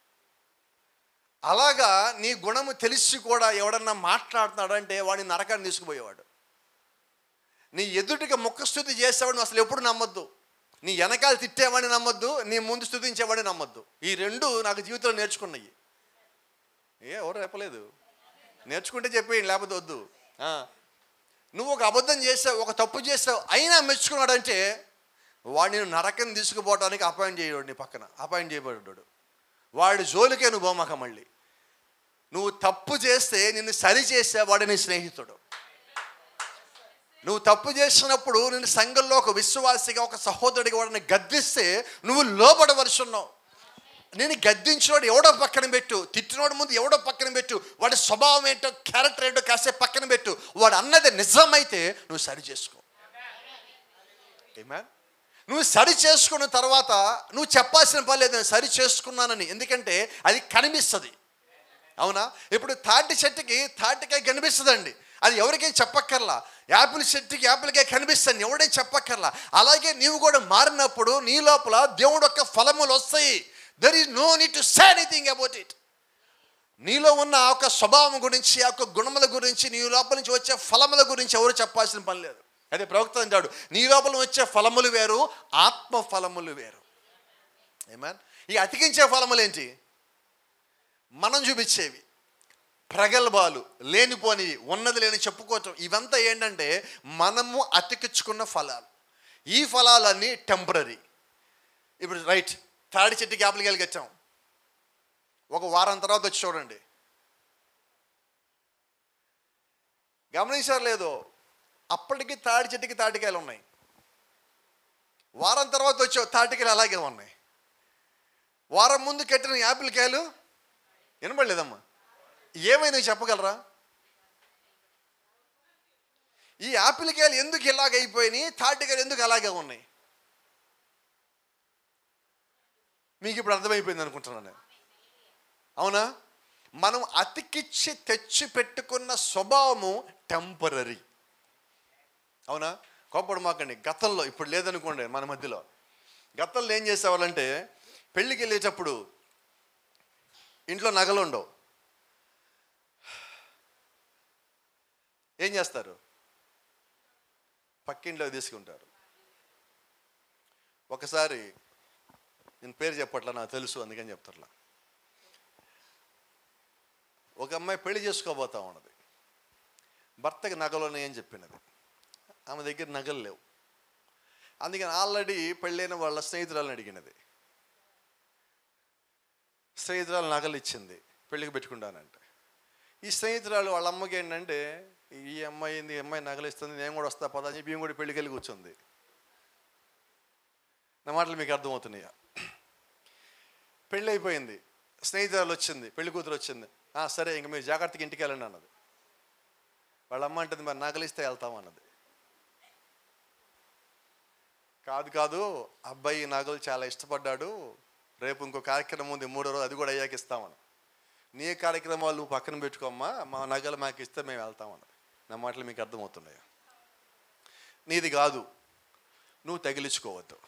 అలాగా నీ గుణము తెలిసి కూడా ఎవడన్నా మాట్లాడుతున్నాడంటే వాడిని నరకాన్ని తీసుకుపోయేవాడు నీ ఎదుటిగా ముఖస్థుతి చేసేవాడిని అసలు ఎప్పుడు నమ్మొద్దు నీ వెనకాల తిట్టేవాడిని నమ్మొద్దు నీ ముందు స్థుతించేవాడిని నమ్మొద్దు ఈ రెండు నాకు జీవితంలో నేర్చుకున్నాయి ఏ ఎవరు చెప్పలేదు నేర్చుకుంటే చెప్పేయండి లేకపోతే వద్దు ఆ. నువ్వు ఒక అబద్ధం చేసావు ఒక తప్పు చేసావు అయినా మెచ్చుకున్నాడంటే వాడిని నరకం తీసుకుపోవడానికి అపాయింట్ చేయడు నీ పక్కన అపాయింట్ చేయబడ్డాడు వాడి జోలికే నువ్వు బొమ్మక మళ్ళీ నువ్వు తప్పు చేస్తే నిన్ను సరి చేసే వాడు నీ స్నేహితుడు నువ్వు తప్పు చేసినప్పుడు నేను సంఘంలో ఒక విశ్వాసిగా ఒక సహోదరుడిగా వాడిని గద్దిస్తే నువ్వు లోబడవలసి ఉన్నావు నేను గద్దించినోడు ఎవడో పక్కన పెట్టు తిట్టినోడు ముందు ఎవడో పక్కన పెట్టు వాడి స్వభావం ఏంటో క్యారెక్టర్ ఏంటో కాసేపు పక్కన పెట్టు వాడు అన్నది నిజమైతే నువ్వు సరి చేసుకో ఏమా నువ్వు సరి చేసుకున్న తర్వాత నువ్వు చెప్పాల్సిన పని లేదు నేను సరి చేసుకున్నానని ఎందుకంటే అది కనిపిస్తుంది అవునా ఇప్పుడు తాటి చెట్టుకి తాటికాయ కనిపిస్తుందండి అది ఎవరికైనా చెప్పక్కర్లా యాపిల్ చెట్టుకి యాపిల్కాయ కనిపిస్తుంది ఎవడేం చెప్పక్కర్లా అలాగే నీవు కూడా మారినప్పుడు నీ లోపల దేవుడు యొక్క ఫలములు వస్తాయి there is no need to say anything about it నీలో ఉన్న ఆ యొక్క స్వభావం గురించి ఆ యొక్క గుణముల గురించి నీ లోపల నుంచి వచ్చే ఫలముల గురించి ఎవరు చెప్పాల్సిన పని లేదు అదే ప్రవక్త అంటాడు నీ లోపల వచ్చే ఫలములు వేరు ఆత్మ ఫలములు వేరు ఏమన్ ఈ అతికించే ఫలములు ఏంటి మనం చూపించేవి ప్రగల్భాలు లేనిపోనివి ఉన్నది లేని చెప్పుకోవటం ఇవంతా ఏంటంటే మనము అతికించుకున్న ఫలాలు ఈ ఫలాలన్నీ టెంపరీ ఇప్పుడు రైట్ తాడి చెట్టుకి యాప్లికాయలు కట్టాం ఒక వారం తర్వాత వచ్చి చూడండి గమనించారు లేదో అప్పటికి తాడి చెట్టుకి తాటికాయలు ఉన్నాయి వారం తర్వాత వచ్చే తాటికాయలు అలాగే ఉన్నాయి వారం ముందు కట్టిన యాపిల్ కాయలు వినబడలేదమ్మా ఏమైనా చెప్పగలరా ఈ యాపిల్ కాయలు ఎందుకు ఇలాగ అయిపోయినాయి తాటికాయలు ఎందుకు అలాగే ఉన్నాయి మీకు ఇప్పుడు అర్థమైపోయింది అనుకుంటున్నాను నేను అవునా మనం అతికిచ్చి తెచ్చి పెట్టుకున్న స్వభావము టెంపరీ అవునా కోపడు మాకండి గతంలో ఇప్పుడు లేదనుకోండి మన మధ్యలో గతంలో ఏం చేసేవాళ్ళంటే పెళ్ళికి వెళ్ళేటప్పుడు ఇంట్లో నగలు ఉండవు ఏం చేస్తారు పక్కింట్లో తీసుకుంటారు ఒకసారి నేను పేరు చెప్పట్లా నాకు తెలుసు అందుకని చెప్తాట్లా ఒక అమ్మాయి పెళ్లి చేసుకోబోతా ఉన్నది భర్తకి నగలు ఉన్నాయని చెప్పినది ఆమె దగ్గర నగలు లేవు అందుకని ఆల్రెడీ పెళ్ళైన వాళ్ళ స్నేహితురాలను అడిగినది స్నేహితురాలు నగలు ఇచ్చింది పెళ్ళికి పెట్టుకుంటానంటే ఈ స్నేహితురాలు వాళ్ళ అమ్మకి ఏంటంటే ఈ అమ్మాయి ఏంది ఈ అమ్మాయి నగలు ఇస్తుంది నేను కూడా వస్తా పదా అని చెప్పి ఈమె కూడా పెళ్ళికి వెళ్ళి కూర్చుంది నా మాటలు మీకు అర్థమవుతున్నాయా పెళ్ళి అయిపోయింది స్నేహితురాలు వచ్చింది పెళ్లి కూతురు వచ్చింది "ఆ, సరే ఇంక మీరు జాగ్రత్తగా ఇంటికి వెళ్ళండి అన్నది వాళ్ళ అమ్మ అంటుంది మరి నగలిస్తే వెళ్తాం అన్నది కాదు కాదు అబ్బాయి ఈ నగలు చాలా ఇష్టపడ్డాడు రేపు ఇంకో కార్యక్రమం ఉంది మూడో రోజు అది కూడా అయ్యాక ఇస్తామని నీ కార్యక్రమాలు నువ్వు పక్కన పెట్టుకోమ్మా మా నగలు మాకు ఇస్తే మేము వెళ్తామన్నది నా మాటలు మీకు అర్థమవుతున్నాయా నీది కాదు నువ్వు తగిలించుకోవద్దు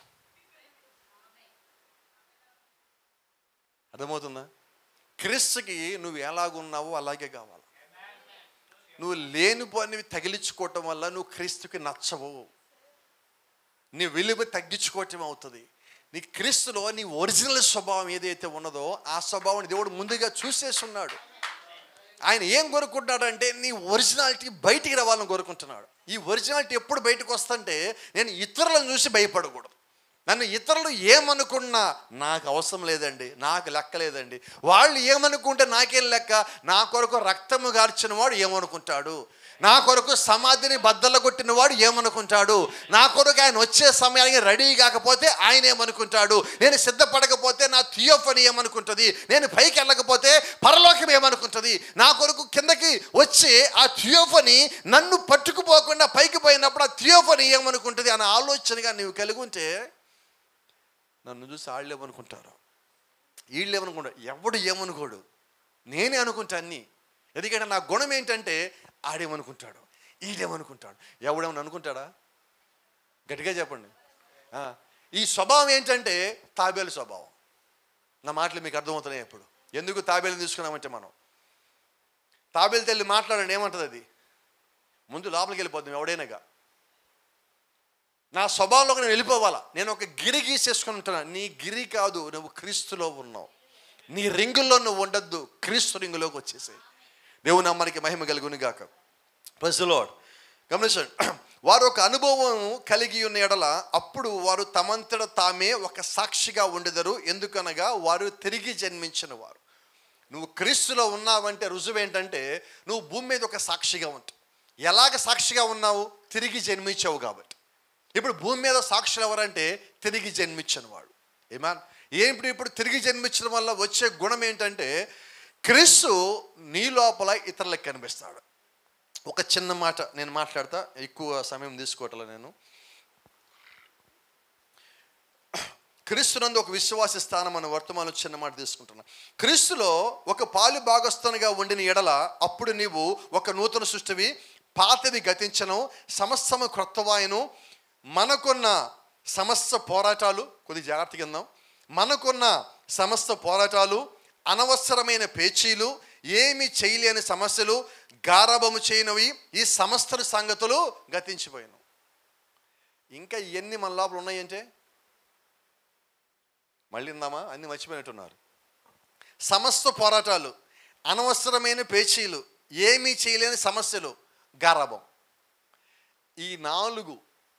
అర్థమవుతుందా క్రీస్తుకి నువ్వు ఎలాగున్నావో అలాగే కావాలి నువ్వు లేనిపోనివి తగిలించుకోవటం వల్ల నువ్వు క్రీస్తుకి నచ్చవు నీ విలువ తగ్గించుకోవటం అవుతుంది నీ క్రీస్తులో నీ ఒరిజినల్ స్వభావం ఏదైతే ఉన్నదో ఆ స్వభావం దేవుడు ముందుగా చూసేసి ఉన్నాడు ఆయన ఏం కోరుకుంటున్నాడు అంటే నీ ఒరిజినాలిటీ బయటికి రావాలని కోరుకుంటున్నాడు ఈ ఒరిజినాలిటీ ఎప్పుడు బయటకు వస్తుంటే నేను ఇతరులను చూసి భయపడకూడదు నన్ను ఇతరులు ఏమనుకున్నా నాకు అవసరం లేదండి నాకు లెక్క లేదండి వాళ్ళు ఏమనుకుంటే నాకేం లెక్క నా కొరకు రక్తము గార్చిన వాడు ఏమనుకుంటాడు నా కొరకు సమాధిని బద్దలు కొట్టిన వాడు ఏమనుకుంటాడు నా కొరకు ఆయన వచ్చే సమయానికి రెడీ కాకపోతే ఆయన ఏమనుకుంటాడు నేను సిద్ధపడకపోతే నా థియోఫని ఏమనుకుంటుంది నేను పైకి వెళ్ళకపోతే పరలోకం ఏమనుకుంటుంది నా కొరకు కిందకి వచ్చి ఆ థియోఫని నన్ను పట్టుకుపోకుండా పైకి పోయినప్పుడు ఆ థియోఫని ఏమనుకుంటుంది అనే ఆలోచనగా నీవు కలిగి ఉంటే నన్ను చూసి వాళ్ళు ఏమనుకుంటారు వీళ్ళు ఏమనుకుంటారు ఎవడు ఏమనుకోడు నేనే అనుకుంటా అన్నీ ఎందుకంటే నా గుణం ఏంటంటే ఆడేమనుకుంటాడు ఈడేమనుకుంటాడు ఎవడేమని అనుకుంటాడా గట్టిగా చెప్పండి ఆ, ఈ స్వభావం ఏంటంటే తాబేలు స్వభావం నా మాటలు మీకు అర్థమవుతున్నాయి ఎప్పుడు ఎందుకు తాబేలు తీసుకున్నామంటే మనం తాబేలు తల్లి మాట్లాడండి ఏమంటుంది అది ముందు లోపలికి వెళ్ళిపోద్దాం ఎవడైనాగా నా స్వభావంలోకి నేను వెళ్ళిపోవాలా నేను ఒక గిరి గీసేసుకుని ఉంటున్నా నీ గిరి కాదు నువ్వు క్రీస్తులో ఉన్నావు నీ రింగుల్లో నువ్వు ఉండద్దు క్రీస్తు రింగులోకి వచ్చేసాయి దేవుని అమ్మనికి మహిమ కలుగుని గాక ప్రజలోడ్ గమనించండి వారు ఒక అనుభవం కలిగి ఉన్న ఎడల అప్పుడు వారు తమంతట తామే ఒక సాక్షిగా ఉండెదరు ఎందుకనగా వారు తిరిగి జన్మించిన వారు నువ్వు క్రీస్తులో ఉన్నావంటే రుజువు ఏంటంటే నువ్వు భూమి మీద ఒక సాక్షిగా ఉంటావు ఎలాగ సాక్షిగా ఉన్నావు తిరిగి జన్మించావు కాబట్టి ఇప్పుడు భూమి మీద సాక్షులు ఎవరంటే తిరిగి జన్మించిన వాడు ఏమాన్ ఏంటి ఇప్పుడు తిరిగి జన్మించడం వల్ల వచ్చే గుణం ఏంటంటే క్రీస్తు నీ లోపల ఇతరులకు కనిపిస్తాడు ఒక చిన్న మాట నేను మాట్లాడతా ఎక్కువ సమయం తీసుకోవట్లే నేను క్రీస్తునందు ఒక విశ్వాస స్థానం అనే వర్తమానం చిన్న మాట తీసుకుంటున్నా క్రీస్తులో ఒక పాలు భాగస్థానిగా ఉండిన ఎడల అప్పుడు నీవు ఒక నూతన సృష్టివి పాతవి గతించను సమస్తము క్రొత్తవాయను మనకున్న సమస్త పోరాటాలు కొద్ది జాగ్రత్తగా ఉందాం మనకున్న సమస్త పోరాటాలు అనవసరమైన పేచీలు ఏమి చేయలేని సమస్యలు గారాబము చేయనివి ఈ సమస్త సంగతులు గతించిపోయాను ఇంకా ఎన్ని మన లోపల ఉన్నాయంటే మళ్ళీ ఇందామా అన్ని మర్చిపోయినట్టున్నారు సమస్త పోరాటాలు అనవసరమైన పేచీలు ఏమీ చేయలేని సమస్యలు గారాబం ఈ నాలుగు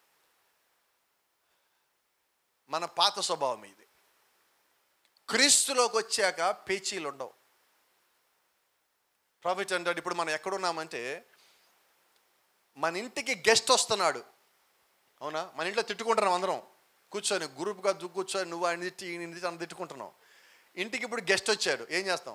మన పాత స్వభావం ఇది క్రీస్తులోకి వచ్చాక పేచీలు ఉండవు ప్రాఫిట్ అంటాడు ఇప్పుడు మనం ఎక్కడున్నామంటే మన ఇంటికి గెస్ట్ వస్తున్నాడు అవునా మన ఇంట్లో తిట్టుకుంటున్నాం అందరం కూర్చొని గ్రూప్గా దు- కూర్చొని నువ్వు ఆయన తిట్టి ఈయన తిట్టి అని తిట్టుకుంటున్నావు ఇంటికి ఇప్పుడు గెస్ట్ వచ్చాడు ఏం చేస్తాం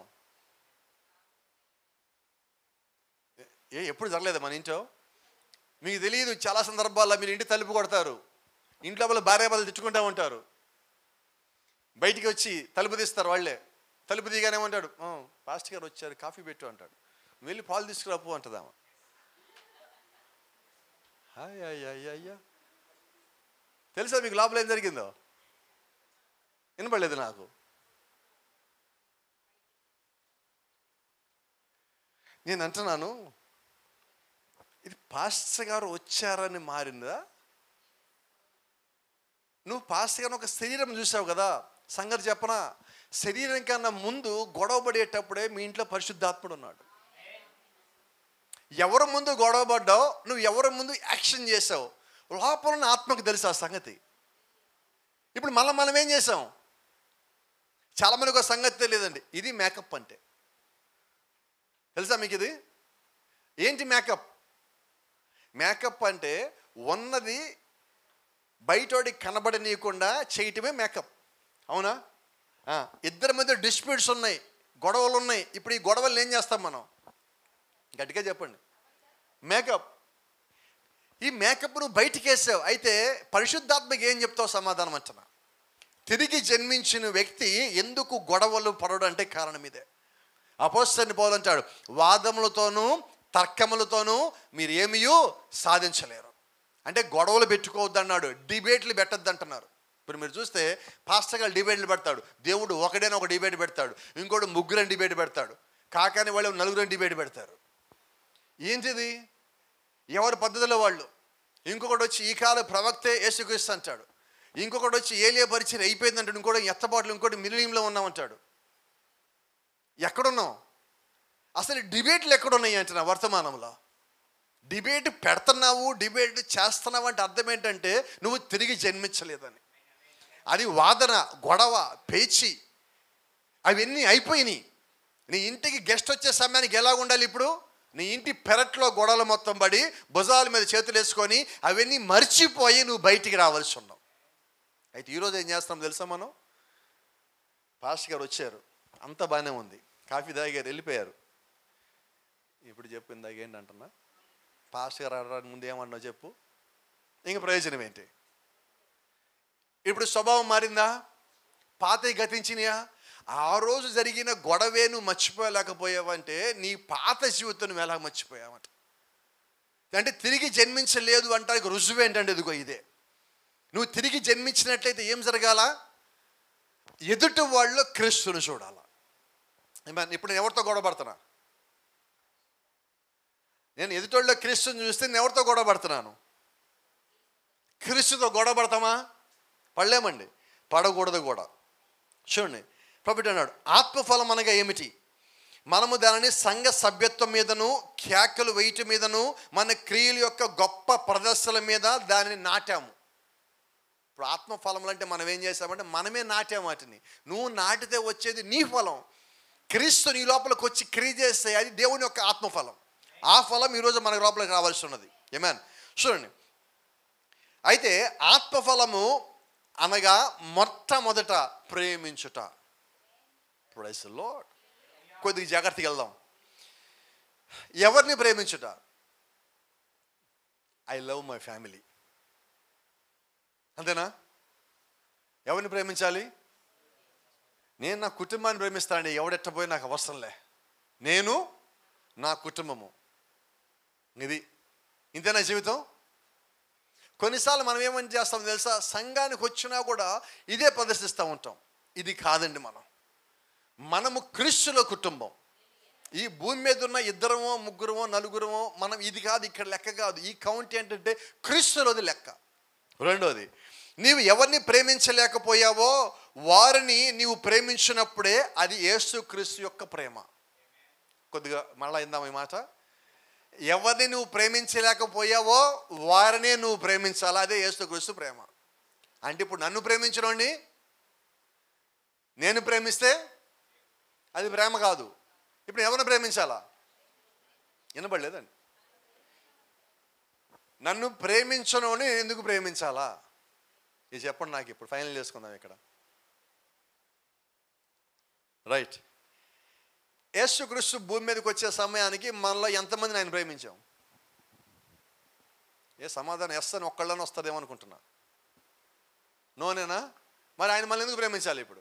ఏ ఎప్పుడు జరగలేదు మన ఇంట్లో మీకు తెలియదు చాలా సందర్భాల్లో మీరు ఇంటి తలుపు కొడతారు ఇంట్లో వాళ్ళు భార్య బదులు తిట్టుకుంటా ఉంటారు బయటికి వచ్చి తలుపు తీస్తారు వాళ్ళే తలుపు తీయగానే ఏమంటాడు "ఆ, పాస్టర్ గారు వచ్చారు కాఫీ పెట్టు అంటాడు "నువ్వు వెళ్ళి పాలు తీసుకురాపు అంటదామా హాయ్ అయ్యా అయ్యా అయ్యా తెలుసా మీకు లోపల ఏం జరిగిందో వినపడలేదు నాకు నేను అంటున్నాను ఇది పాస్టర్ గారు వచ్చారని మారిందా నువ్వు పాస్టర్ గారిని ఒక శరీరం చూసావు కదా సంగతి చెప్పనా శరీరం కన్నా ముందు గొడవ పడేటప్పుడే మీ ఇంట్లో పరిశుద్ధాత్ముడు ఉన్నాడు ఎవరి ముందు గొడవ పడ్డావు నువ్వు ఎవరి ముందు యాక్షన్ చేసావు లోపల ఉన్న ఆత్మకు తెలుసు ఆ సంగతి ఇప్పుడు మళ్ళీ మనం ఏం చేసాం చాలా మందికి ఒక సంగతి తెలియదండి ఇది మేకప్ అంటే తెలుసా మీకు ఇది ఏంటి మేకప్ మేకప్ అంటే ఉన్నది బయటోడికి కనబడనీయకుండా చేయటమే మేకప్ అవునా ఆ, ఇద్దరి మధ్య డిస్ప్యూట్స్ ఉన్నాయి గొడవలు ఉన్నాయి ఇప్పుడు ఈ గొడవలు ఏం చేస్తాం మనం గట్టిగా చెప్పండి మేకప్ ఈ మేకప్ నువ్వు బయటికి వేసావు అయితే పరిశుద్ధాత్మకి ఏం చెప్తావు సమాధానం అంటున్నా తిరిగి జన్మించిన వ్యక్తి ఎందుకు గొడవలు పడడం అంటే కారణం ఇదే అపోస్తని పోలంటాడు వాదములతోనూ తర్కములతోనూ మీరు ఏమీయూ సాధించలేరు అంటే గొడవలు పెట్టుకోవద్దు అన్నాడు డిబేట్లు పెట్టద్దు అంటున్నారు ఇప్పుడు మీరు చూస్తే పాస్టర్ గారు డిబేట్లు పెడతాడు దేవుడు ఒకడైనా ఒక డిబేట్ పెడతాడు ఇంకోటి ముగ్గురని డిబేట్ పెడతాడు కాకాని వాళ్ళు నలుగురని డిబేట్ పెడతారు ఏంటిది ఎవరి పద్ధతిలో వాళ్ళు ఇంకొకటి వచ్చి ఈ కాల ప్రవక్తే యేసుక్రీస్తు అంటాడు ఇంకొకటి వచ్చి ఏలియా పరిచయం అయిపోయింది అంటాడు ఇంకోటి ఎత్తబాట్లు ఇంకోటి మిలియంలో ఉన్నామంటాడు ఎక్కడున్నాం అసలు డిబేట్లు ఎక్కడున్నాయి అంటున్నా వర్తమానంలో డిబేట్ పెడుతున్నావు డిబేట్ చేస్తున్నావు అంటే అర్థం ఏంటంటే నువ్వు తిరిగి జన్మించలేదని అది వాదన గొడవ పేచి అవన్నీ అయిపోయినాయి నీ ఇంటికి గెస్ట్ వచ్చే సమయానికి ఎలా ఉండాలి ఇప్పుడు నీ ఇంటి పెరట్లో గొడవలు మొత్తం పడి భుజాల మీద చేతులు వేసుకొని అవన్నీ మర్చిపోయి నువ్వు బయటికి రావాల్సి ఉన్నావు అయితే ఈరోజు ఏం చేస్తాం తెలుసా మనం పాస్టర్ గారు వచ్చారు అంత బాగానే ఉంది కాఫీ తాగారు వెళ్ళిపోయారు ఇప్పుడు చెప్పు ఇందాక ఏంటంటున్నా పాస్టర్ గారు రావడానికి ముందు ఏమన్నావు చెప్పు ఇంక ప్రయోజనం ఏంటి ఇప్పుడు స్వభావం మారిందా పాత గతించినయా ఆ రోజు జరిగిన గొడవే నువ్వు మర్చిపోలేకపోయావంటే నీ పాత జీవితం నువ్వు ఎలా మర్చిపోయావంట అంటే తిరిగి జన్మించలేదు అంటానికి రుజువు ఏంటంటే ఇదిగో ఇదే నువ్వు తిరిగి జన్మించినట్లయితే ఏం జరగాల ఎదుటి వాళ్ళు క్రీస్తుని చూడాల ఏమన్నా ఇప్పుడు నేను ఎవరితో గొడవ పడుతున్నా నేను ఎదుటోళ్ళలో క్రీస్తుని చూస్తే నేను ఎవరితో గొడవ పడుతున్నాను క్రీస్తుతో గొడవ పడతామా పడలేమండి పడకూడదు కూడా చూడండి ప్రభుత్వ అన్నాడు ఆత్మఫలం అనగా ఏమిటి మనము దానిని సంఘ సభ్యత్వం మీదను కేకలు వేయటం మీదను మన క్రియల యొక్క గొప్ప ప్రదర్శనల మీద దానిని నాటాము ఇప్పుడు ఆత్మఫలములు అంటే మనం ఏం చేసామంటే మనమే నాటాము వాటిని నువ్వు నాటితే వచ్చేది నీ ఫలం క్రీస్తు నీ లోపలికి వచ్చి క్రియ చేస్తే అది దేవుని యొక్క ఆత్మఫలం ఆ ఫలం ఈరోజు మన లోపలికి రావాల్సి ఉన్నది ఏమేన్ చూడండి అయితే ఆత్మఫలము అనగా మొట్టమొదట ప్రేమించుట ప్రైస్ లార్డ్ కొద్దిగా జాగ్రత్తగా వెళ్దాం ఎవరిని ప్రేమించుట ఐ లవ్ మై ఫ్యామిలీ అంతేనా ఎవరిని ప్రేమించాలి నేను నా కుటుంబాన్ని ప్రేమిస్తానండి ఎవడెట్టపోయి నాకు అవసరంలే నేను నా కుటుంబము ఇది ఇంతేనా జీవితం కొన్నిసార్లు మనం ఏమని చేస్తాం తెలుసా సంఘానికి వచ్చినా కూడా ఇదే ప్రదర్శిస్తూ ఉంటాం ఇది కాదండి మనం మనము క్రీస్తుల కుటుంబం ఈ భూమి మీద ఉన్న ఇద్దరమో ముగ్గురమో నలుగురమో మనం ఇది కాదు ఇక్కడ లెక్క కాదు ఈ కౌంట్ ఏంటంటే క్రీస్తులోది లెక్క రెండోది నీవు ఎవరిని ప్రేమించలేకపోయావో వారిని నీవు ప్రేమించినప్పుడే అది యేసు క్రీస్తు యొక్క ప్రేమ కొద్దిగా మళ్ళా ఇందాం ఈ మాట ఎవరిని నువ్వు ప్రేమించలేకపోయావో వారినే నువ్వు ప్రేమించాలా అదే యేసుక్రీస్తు ప్రేమ అంటే ఇప్పుడు నన్ను ప్రేమించడండి నేను ప్రేమిస్తే అది ప్రేమ కాదు ఇప్పుడు ఎవరిని ప్రేమించాలా వినపడలేదండి నన్ను ప్రేమించను ఎందుకు ప్రేమించాలా ఇది చెప్పండి నాకు ఇప్పుడు ఫైనల్ చేసుకుందాం ఇక్కడ రైట్ యేసుక్రీస్తు భూమి మీదకి వచ్చే సమయానికి మనలో ఎంతమందిని ఆయన ప్రేమించాం ఏ సమాధానం ఎస్ అని ఒక్కళ్ళని వస్తుందేమో అనుకుంటున్నా నోనేనా మరి ఆయన మనల్ని ఎందుకు ప్రేమించాలి ఇప్పుడు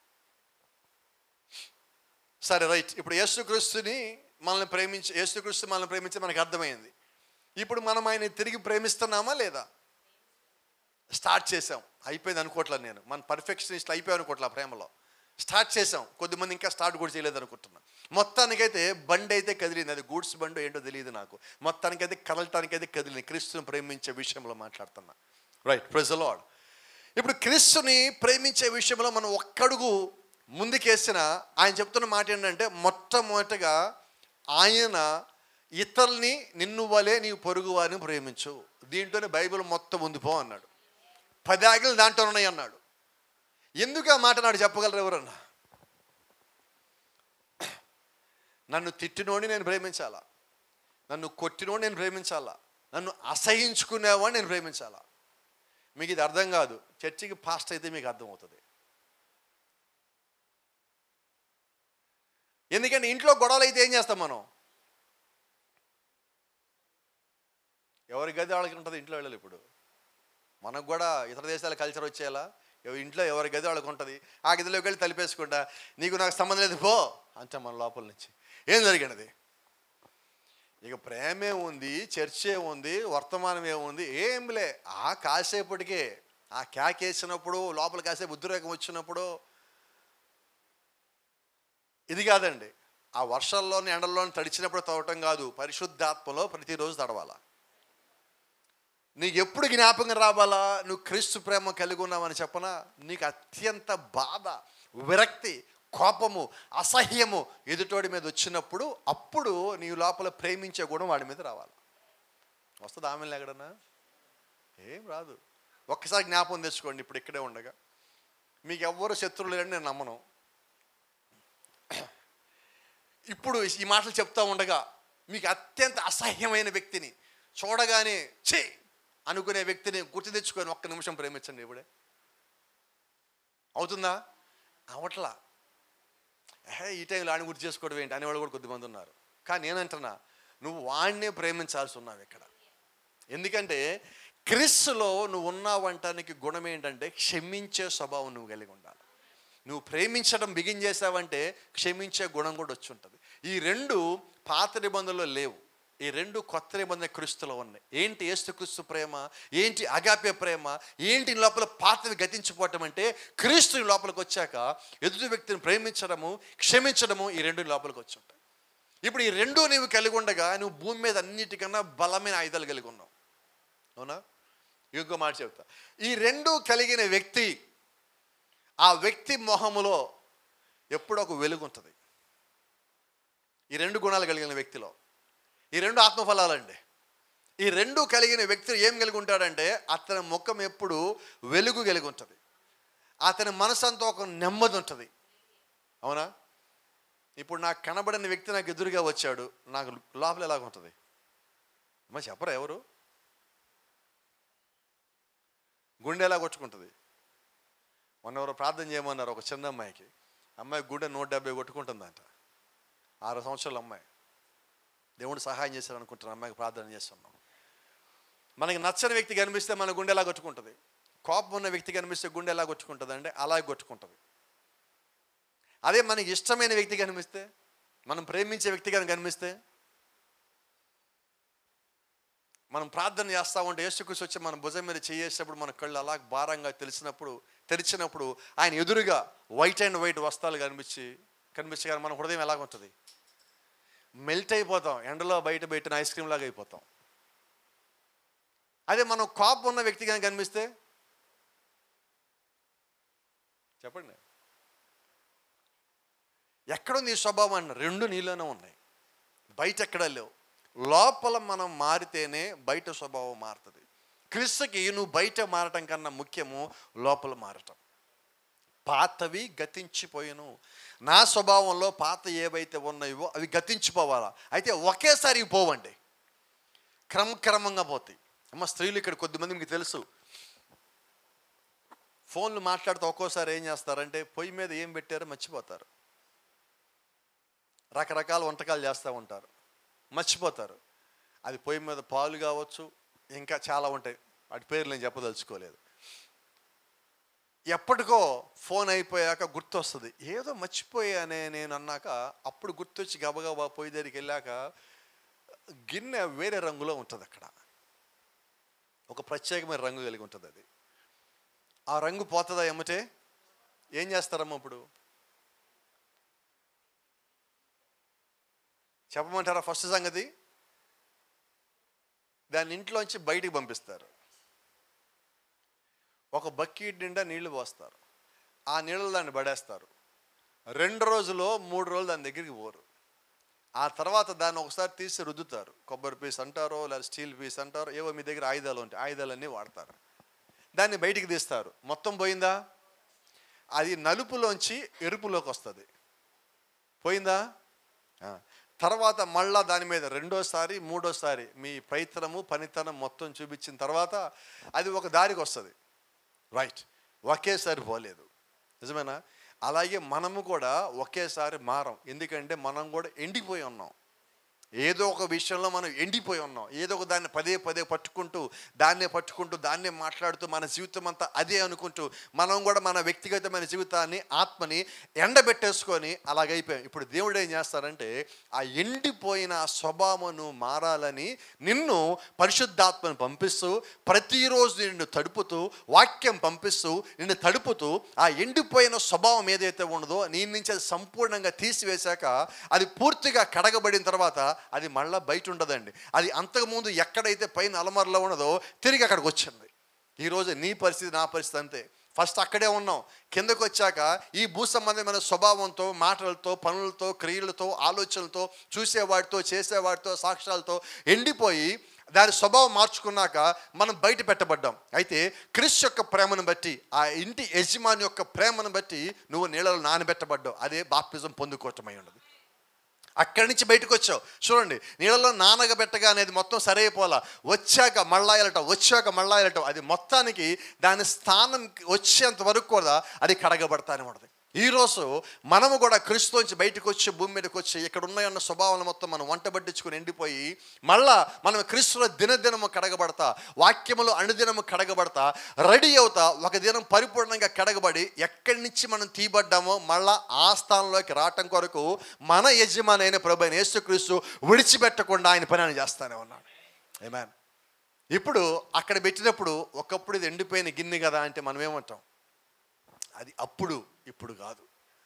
సరే రైట్ ఇప్పుడు యేసుక్రీస్తుని మనల్ని ప్రేమించి యేసుక్రీస్తు మనల్ని ప్రేమించి మనకు అర్థమైంది ఇప్పుడు మనం ఆయన తిరిగి ప్రేమిస్తున్నామా లేదా స్టార్ట్ చేసాం అయిపోయింది అనుకోవట్లేదు నేను మన పర్ఫెక్షనిస్ట్ అయిపోయి అనుకోవట్లే ఆ ప్రేమలో స్టార్ట్ చేసాం కొద్దిమంది ఇంకా స్టార్ట్ కూడా చేయలేదు అనుకుంటున్నా మొత్తానికైతే బండి అయితే కదిలింది అది గూడ్స్ బండి ఏంటో తెలియదు నాకు మొత్తానికైతే కదలటానికైతే కదిలింది క్రీస్తుని ప్రేమించే విషయంలో మాట్లాడుతున్నా రైట్ ప్రజలాడ్ ఇప్పుడు క్రీస్తుని ప్రేమించే విషయంలో మనం ఒక్కడుగు ముందుకేసిన ఆయన చెప్తున్న మాట ఏంటంటే మొట్టమొదటిగా ఆయన ఇతరుల్ని నిన్ను వలే నీవు పొరుగు వారిని ప్రేమించు దీంట్లోనే బైబిల్ మొత్తం ఉందిపో అన్నాడు పది ఆజ్ఞలు దాంట్లో ఉన్నాయి అన్నాడు ఎందుకు ఆ మాట నాడు చెప్పగలరు ఎవరన్నా నన్ను తిట్టినోడిని నేను ప్రేమించాలా నన్ను కొట్టినోడు నేను ప్రేమించాలా నన్ను అసహించుకునేవాడిని నేను ప్రేమించాలా మీకు ఇది అర్థం కాదు చర్చికి పాస్ట్ అయితే మీకు అర్థమవుతుంది ఎందుకంటే ఇంట్లో గొడవలు అయితే ఏం చేస్తాం మనం ఎవరి గది వాళ్ళకి ఉంటుంది ఇంట్లో వెళ్ళాలి ఇప్పుడు మనకు కూడా ఇతర దేశాల కల్చర్ వచ్చేలా ఎవ- ఇంట్లో ఎవరి గది వాళ్ళకి ఉంటుంది ఆ గదిలోకి వెళ్ళి తలిపేసుకుంటా నీకు నాకు సంబంధం లేదు పో అంతే మన లోపల నుంచి ఏం జరిగినది ఇక ప్రేమే ఉంది చర్చే ఉంది వర్తమానం ఏముంది ఏంలే ఆ కాసేపటికే ఆ క్యాకేసినప్పుడు లోపల కాసేపు ఉద్రేకం వచ్చినప్పుడు ఇది కాదండి ఆ వర్షాల్లోని ఎండల్లోని తడిచినప్పుడు తవ్వటం కాదు పరిశుద్ధాత్మలో ప్రతిరోజు తడవాలా నీకు ఎప్పుడు జ్ఞాపకం రావాలా నువ్వు క్రీస్తు ప్రేమ కలిగి ఉన్నావని చెప్పనా నీకు అత్యంత బాధ విరక్తి కోపము అసహ్యము ఎదుటోడి మీద వచ్చినప్పుడు అప్పుడు నీ లోపల ప్రేమించే గుణం వాడి మీద రావాలి వస్తుంది ఆమె ఎక్కడన్నా ఏం రాదు ఒక్కసారి జ్ఞాపకం తెచ్చుకోండి ఇప్పుడు ఇక్కడే ఉండగా మీకు ఎవ్వరు శత్రువులు లేరని నేను నమ్మను ఇప్పుడు ఈ మాటలు చెప్తా ఉండగా మీకు అత్యంత అసహ్యమైన వ్యక్తిని చూడగానే ఛీ అనుకునే వ్యక్తిని గుర్తు తెచ్చుకొని ఒక్క నిమిషం ప్రేమించండి ఇప్పుడే అవుతుందా అవట్లా ఏ ఈ టైంలో ఆడిని గుర్తు చేసుకోవడం ఏంటి అనేవాళ్ళు కూడా కొద్దిమంది ఉన్నారు కానీ నేనంటున్నా నువ్వు వాడినే ప్రేమించాల్సి ఉన్నావు ఇక్కడ ఎందుకంటే క్రిస్సులో నువ్వు ఉన్నావంటానికి గుణం ఏంటంటే క్షమించే స్వభావం నువ్వు కలిగి ఉండాలి నువ్వు ప్రేమించడం బిగిన్ చేసావంటే క్షమించే గుణం కూడా వచ్చి ఉంటుంది ఈ రెండు పాత నిబంధనలో లేవు ఈ రెండు కొత్త నిబంధన క్రీస్తులో ఉన్నాయి ఏంటి ఏసుక్రీస్తు ప్రేమ ఏంటి అగాప్య ప్రేమ ఏంటి నీ లోపల పాతవి గతించిపోవటం అంటే క్రీస్తు నీ లోపలికి వచ్చాక ఎదుటి వ్యక్తిని ప్రేమించడము క్షమించడము ఈ రెండు నీ లోపలికి వచ్చి ఉంటాయి ఇప్పుడు ఈ రెండు నీవు కలిగి ఉండగా నువ్వు భూమి మీద అన్నిటికన్నా బలమైన ఆయుధాలు కలిగి ఉన్నావు అవునా ఇంకో మాట చెప్తా ఈ రెండు కలిగిన వ్యక్తి ఆ వ్యక్తి మొహములో ఎప్పుడో ఒక వెలుగు ఉంటుంది ఈ రెండు గుణాలు కలిగిన వ్యక్తిలో ఈ రెండు ఆత్మఫలాలండి ఈ రెండు కలిగిన వ్యక్తి ఏం కలిగి ఉంటాడంటే అతని ముఖం ఎప్పుడు వెలుగు కలిగి ఉంటుంది అతని మనసు అంతా ఒక నెమ్మది ఉంటుంది అవునా ఇప్పుడు నాకు కనబడిన వ్యక్తి నాకు ఎదురుగా వచ్చాడు నాకు లోపల ఎలాగ ఉంటుంది అమ్మ చెప్పరా ఎవరు గుండె ఎలా కొట్టుకుంటుంది మొన్న ఎవరో ప్రార్థన చేయమన్నారు ఒక చిన్న అమ్మాయికి అమ్మాయి గుండె నూట డెబ్బై కొట్టుకుంటుందంట ఆరు సంవత్సరాల అమ్మాయి దేవుడు సహాయం చేశారు అనుకుంటున్నాను అమ్మాయికి ప్రార్థన చేస్తున్నాం మనకి నచ్చని వ్యక్తి కనిపిస్తే మన గుండె ఎలా కొట్టుకుంటుంది కోపం ఉన్న వ్యక్తి కనిపిస్తే గుండె ఎలా కొట్టుకుంటుంది అంటే అలాగే కొట్టుకుంటుంది అదే మనకి ఇష్టమైన వ్యక్తి కనిపిస్తే మనం ప్రేమించే వ్యక్తి కనుక కనిపిస్తే మనం ప్రార్థన చేస్తా ఉంటే యేసుకృష్ణ వచ్చి మన భుజం మీద చేసేటప్పుడు మన కళ్ళు అలా భారంగా తెలిసినప్పుడు తెరిచినప్పుడు ఆయన ఎదురుగా వైట్ అండ్ వైట్ వస్త్రాలు కనిపించి కనిపించి కానీ మన హృదయం ఎలాగ ఉంటుంది మెల్ట్ అయిపోతాం ఎండలో బయట పెట్టిన ఐస్ క్రీమ్ లాగా అయిపోతాం అదే మనం కోపం ఉన్న వ్యక్తి కానీ కనిపిస్తే చెప్పండి ఎక్కడుంది ఈ స్వభావం అన్న రెండు నీలోనే ఉన్నాయి బయట ఎక్కడ లేవు లోపల మనం మారితేనే బయట స్వభావం మారుతుంది క్రిస్తుకి నువ్వు బయట మారటం కన్నా ముఖ్యము లోపల మారటం పాతవి గతించిపోయాను నా స్వభావంలో పాత ఏవైతే ఉన్నాయో అవి గతించిపోవాలా అయితే ఒకేసారి ఇవి పోవండి క్రమక్రమంగా పోతాయి అమ్మ స్త్రీలు ఇక్కడ కొద్దిమంది మీకు తెలుసు ఫోన్లు మాట్లాడుతూ ఒక్కోసారి ఏం చేస్తారంటే పొయ్యి మీద ఏం పెట్టారో మర్చిపోతారు రకరకాల వంటకాలు చేస్తూ ఉంటారు మర్చిపోతారు అది పొయ్యి మీద పాలు కావచ్చు ఇంకా చాలా ఉంటాయి వాటి పేర్లు నేను చెప్పదలుచుకోలేదు ఎప్పటికో ఫోన్ అయిపోయాక గుర్తొస్తుంది ఏదో మర్చిపోయానే నేను అన్నాక అప్పుడు గుర్తొచ్చి గబగబా పొయ్యి దగ్గరికి వెళ్ళాక గిన్నె వేరే రంగులో ఉంటుంది అక్కడ ఒక ప్రత్యేకమైన రంగు కలిగి ఉంటుంది అది ఆ రంగు పోతుందా ఎమ్మటే ఏం చేస్తారమ్మా ఇప్పుడు చెప్పమంటారా ఫస్ట్ సంగతి దాన్ని ఇంట్లోంచి బయటికి పంపిస్తారు ఒక బకెట్ నిండా నీళ్లు పోస్తారు ఆ నీళ్ళు దాన్ని పడేస్తారు రెండు రోజులు మూడు రోజులు దాని దగ్గరికి పోరు ఆ తర్వాత దాన్ని ఒకసారి తీసి రుద్దుతారు కొబ్బరి పీస్ అంటారో లేదా స్టీల్ పీస్ అంటారో ఏవో మీ దగ్గర ఆయుధాలు ఉంటాయి ఆయుధాలన్నీ వాడతారు దాన్ని బయటికి తీస్తారు మొత్తం పోయిందా అది నలుపులోంచి ఎరుపులోకి వస్తుంది పోయిందా ఆ. తర్వాత మళ్ళా దాని మీద రెండోసారి మూడోసారి మీ ప్రయత్నము పనితనం మొత్తం చూపించిన తర్వాత అది ఒక దారికి వస్తుంది రైట్ ఒకేసారి పోలేదు నిజమేనా అలాగే మనము కూడా ఒకేసారి మారం ఎందుకంటే మనం కూడా ఎండిపోయి ఉన్నాం ఏదో ఒక విషయంలో మనం ఎండిపోయి ఉన్నాం ఏదో ఒక దాన్ని పదే పదే పట్టుకుంటూ దాన్నే పట్టుకుంటూ దాన్నే మాట్లాడుతూ మన జీవితం అంతా అదే అనుకుంటూ మనం కూడా మన వ్యక్తిగతమైన జీవితాన్ని ఆత్మని ఎండబెట్టేసుకొని అలాగైపోయాం ఇప్పుడు దేవుడు ఏం చేస్తారంటే ఆ ఎండిపోయిన ఆ స్వభావమును మారాలని నిన్ను పరిశుద్ధాత్మను పంపిస్తూ ప్రతిరోజు నిన్ను తడుపుతూ వాక్యం పంపిస్తూ నిన్ను తడుపుతూ ఆ ఎండిపోయిన స్వభావం ఏదైతే ఉన్నదో నీ నుంచి అది సంపూర్ణంగా తీసివేశాక అది పూర్తిగా కడగబడిన తర్వాత అది మళ్ళా బయట ఉండదండి అది అంతకుముందు ఎక్కడైతే పైన అలమరలో ఉన్నదో తిరిగి అక్కడికి వచ్చింది ఈరోజు నీ పరిస్థితి నా పరిస్థితి అంతే ఫస్ట్ అక్కడే ఉన్నాం కిందకు వచ్చాక ఈ భూ సంబంధమైన స్వభావంతో మాటలతో పనులతో క్రియలతో ఆలోచనలతో చూసేవాడితో చేసేవాడితో సాక్ష్యాలతో ఎండిపోయి దాని స్వభావం మార్చుకున్నాక మనం బయట పెట్టబడ్డాం అయితే క్రిస్ యొక్క ప్రేమను బట్టి ఆ ఇంటి యజమాని యొక్క ప్రేమను బట్టి నువ్వు నీళ్ళలో నానబెట్టబడ్డావు అదే బాప్తిజం పొందుకోవటమై ఉన్నది అక్కడి నుంచి బయటకు వచ్చావు చూడండి నీళ్ళలో నానగబెట్టగా అనేది మొత్తం సరైపోలా వచ్చాక మళ్ళా వెళ్ళటం వచ్చాక మళ్ళా వెళ్ళటం అది మొత్తానికి దాని స్థానం వచ్చేంత వరకు కూడా అది కడగబడతానే ఉంటుంది ఈరోజు మనము కూడా క్రీస్తులోంచి బయటకు వచ్చి భూమి మీదకి వచ్చి ఇక్కడ ఉన్నాయన్న స్వభావాలు మొత్తం మనం వంట పట్టించుకుని ఎండిపోయి మళ్ళా మనం క్రీస్తులో దినదినము కడగబడతా వాక్యములు అనుదినము కడగబడతా రెడీ అవుతా ఒక దినం పరిపూర్ణంగా కడగబడి ఎక్కడి నుంచి మనం తీయబడ్డామో మళ్ళా ఆ స్థానంలోకి రావటం కొరకు మన యజమాని అయిన ప్రభు అయిన యేసుక్రీస్తు విడిచిపెట్టకుండా ఆయన పని ఆయన చేస్తానే ఉన్నాడు ఏమాన్ ఇప్పుడు అక్కడ పెట్టినప్పుడు ఒకప్పుడు ఇది ఎండిపోయిన గిన్నె కదా అంటే మనం ఏమంటాం అది అప్పుడు ఇప్పుడు కాదు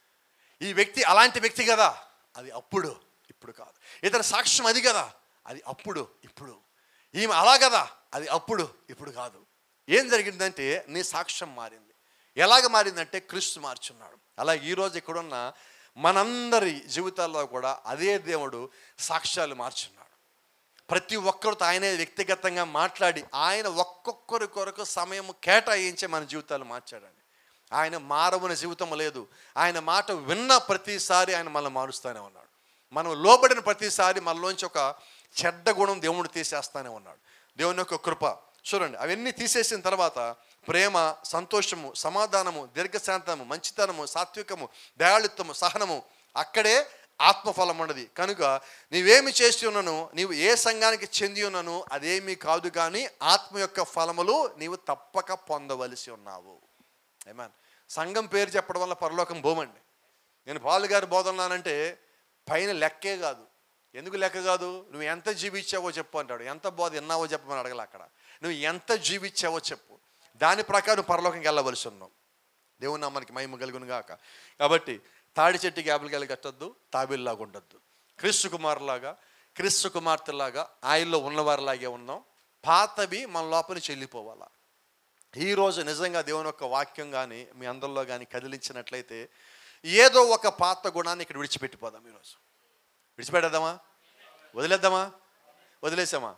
ఈ వ్యక్తి అలాంటి వ్యక్తి కదా అది అప్పుడు ఇప్పుడు కాదు ఇతని సాక్ష్యం అది కదా అది అప్పుడు ఇప్పుడు ఈమె అలా కదా అది అప్పుడు ఇప్పుడు కాదు ఏం జరిగిందంటే నీ సాక్ష్యం మారింది ఎలాగ మారిందంటే క్రీస్తు మార్చున్నాడు అలాగే ఈరోజు ఇక్కడున్న మనందరి జీవితాల్లో కూడా అదే దేవుడు సాక్ష్యాలు మార్చున్నాడు ప్రతి ఒక్కరితో ఆయనే వ్యక్తిగతంగా మాట్లాడి ఆయన ఒక్కొక్కరి కొరకు సమయం కేటాయించి మన జీవితాలు మార్చాడండి ఆయన మారవున జీవితం లేదు ఆయన మాట విన్న ప్రతిసారి ఆయన మనల్ని మారుస్తూనే ఉన్నాడు మనం లోబడిన ప్రతిసారి మనలోంచి ఒక చెడ్డ గుణం దేవుడు తీసేస్తానే ఉన్నాడు దేవుని యొక్క కృప చూడండి అవన్నీ తీసేసిన తర్వాత ప్రేమ సంతోషము సమాధానము దీర్ఘశాంతము మంచితనము సాత్వికము దయాళుత్వము సహనము అక్కడే ఆత్మఫలం ఉన్నది కనుక నీవేమి చేసి ఉన్నాను నీవు ఏ సంఘానికి చెంది ఉన్నాను అదేమీ కాదు కానీ ఆత్మ యొక్క ఫలములు నీవు తప్పక పొందవలసి ఉన్నావు ఏమాన్ సంఘం పేరు చెప్పడం వల్ల పరలోకం భూమండి నేను పాలు గారి బోధనలానంటే పైన లెక్కే కాదు ఎందుకు లెక్క కాదు నువ్వు ఎంత జీవించావో చెప్పు అంటాడు ఎంత బోధ విన్నావో చెప్పమని అడగలే అక్కడ నువ్వు ఎంత జీవించావో చెప్పు దాని ప్రకారం పరలోకంకి వెళ్ళవలసి ఉన్నావు దేవుని నామానికి మహిమ కలుగును గాక కాబట్టి తాడి చెట్టుకి యాభలికాయలు కట్టద్దు తాబేలులాగా ఉండొద్దు క్రీస్తు కుమారులాగా క్రీస్తు కుమార్తెలాగా ఆయల్లో ఉన్నవారిలాగే ఉన్నాం పాతవి మన లోపల చెల్లిపోవాలా ఈరోజు నిజంగా దేవుని యొక్క వాక్యం కానీ మీ అందరిలో కానీ కదిలించినట్లయితే ఏదో ఒక పాత గుణాన్ని ఇక్కడ విడిచిపెట్టిపోదాం ఈరోజు విడిచిపెట్టేద్దామా వదిలేద్దామా వదిలేసామా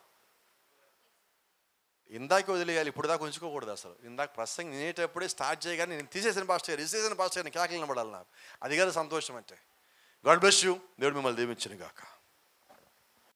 ఇందాక వదిలేయాలి ఇప్పుడు దాకా ఉంచుకోకూడదు అసలు ఇందాక ప్రసంగం వినేటప్పుడే స్టార్ట్ చేయగానే నేను తీసేసిన పాస్టర్ గారు తీసేసిన పాస్టర్ గారిని కేకలు నిలబడాలి నాకు అది కదా సంతోషం అంటే గాడ్ బ్లెస్ యూ దేవుడు మిమ్మల్ని దీవించను గాక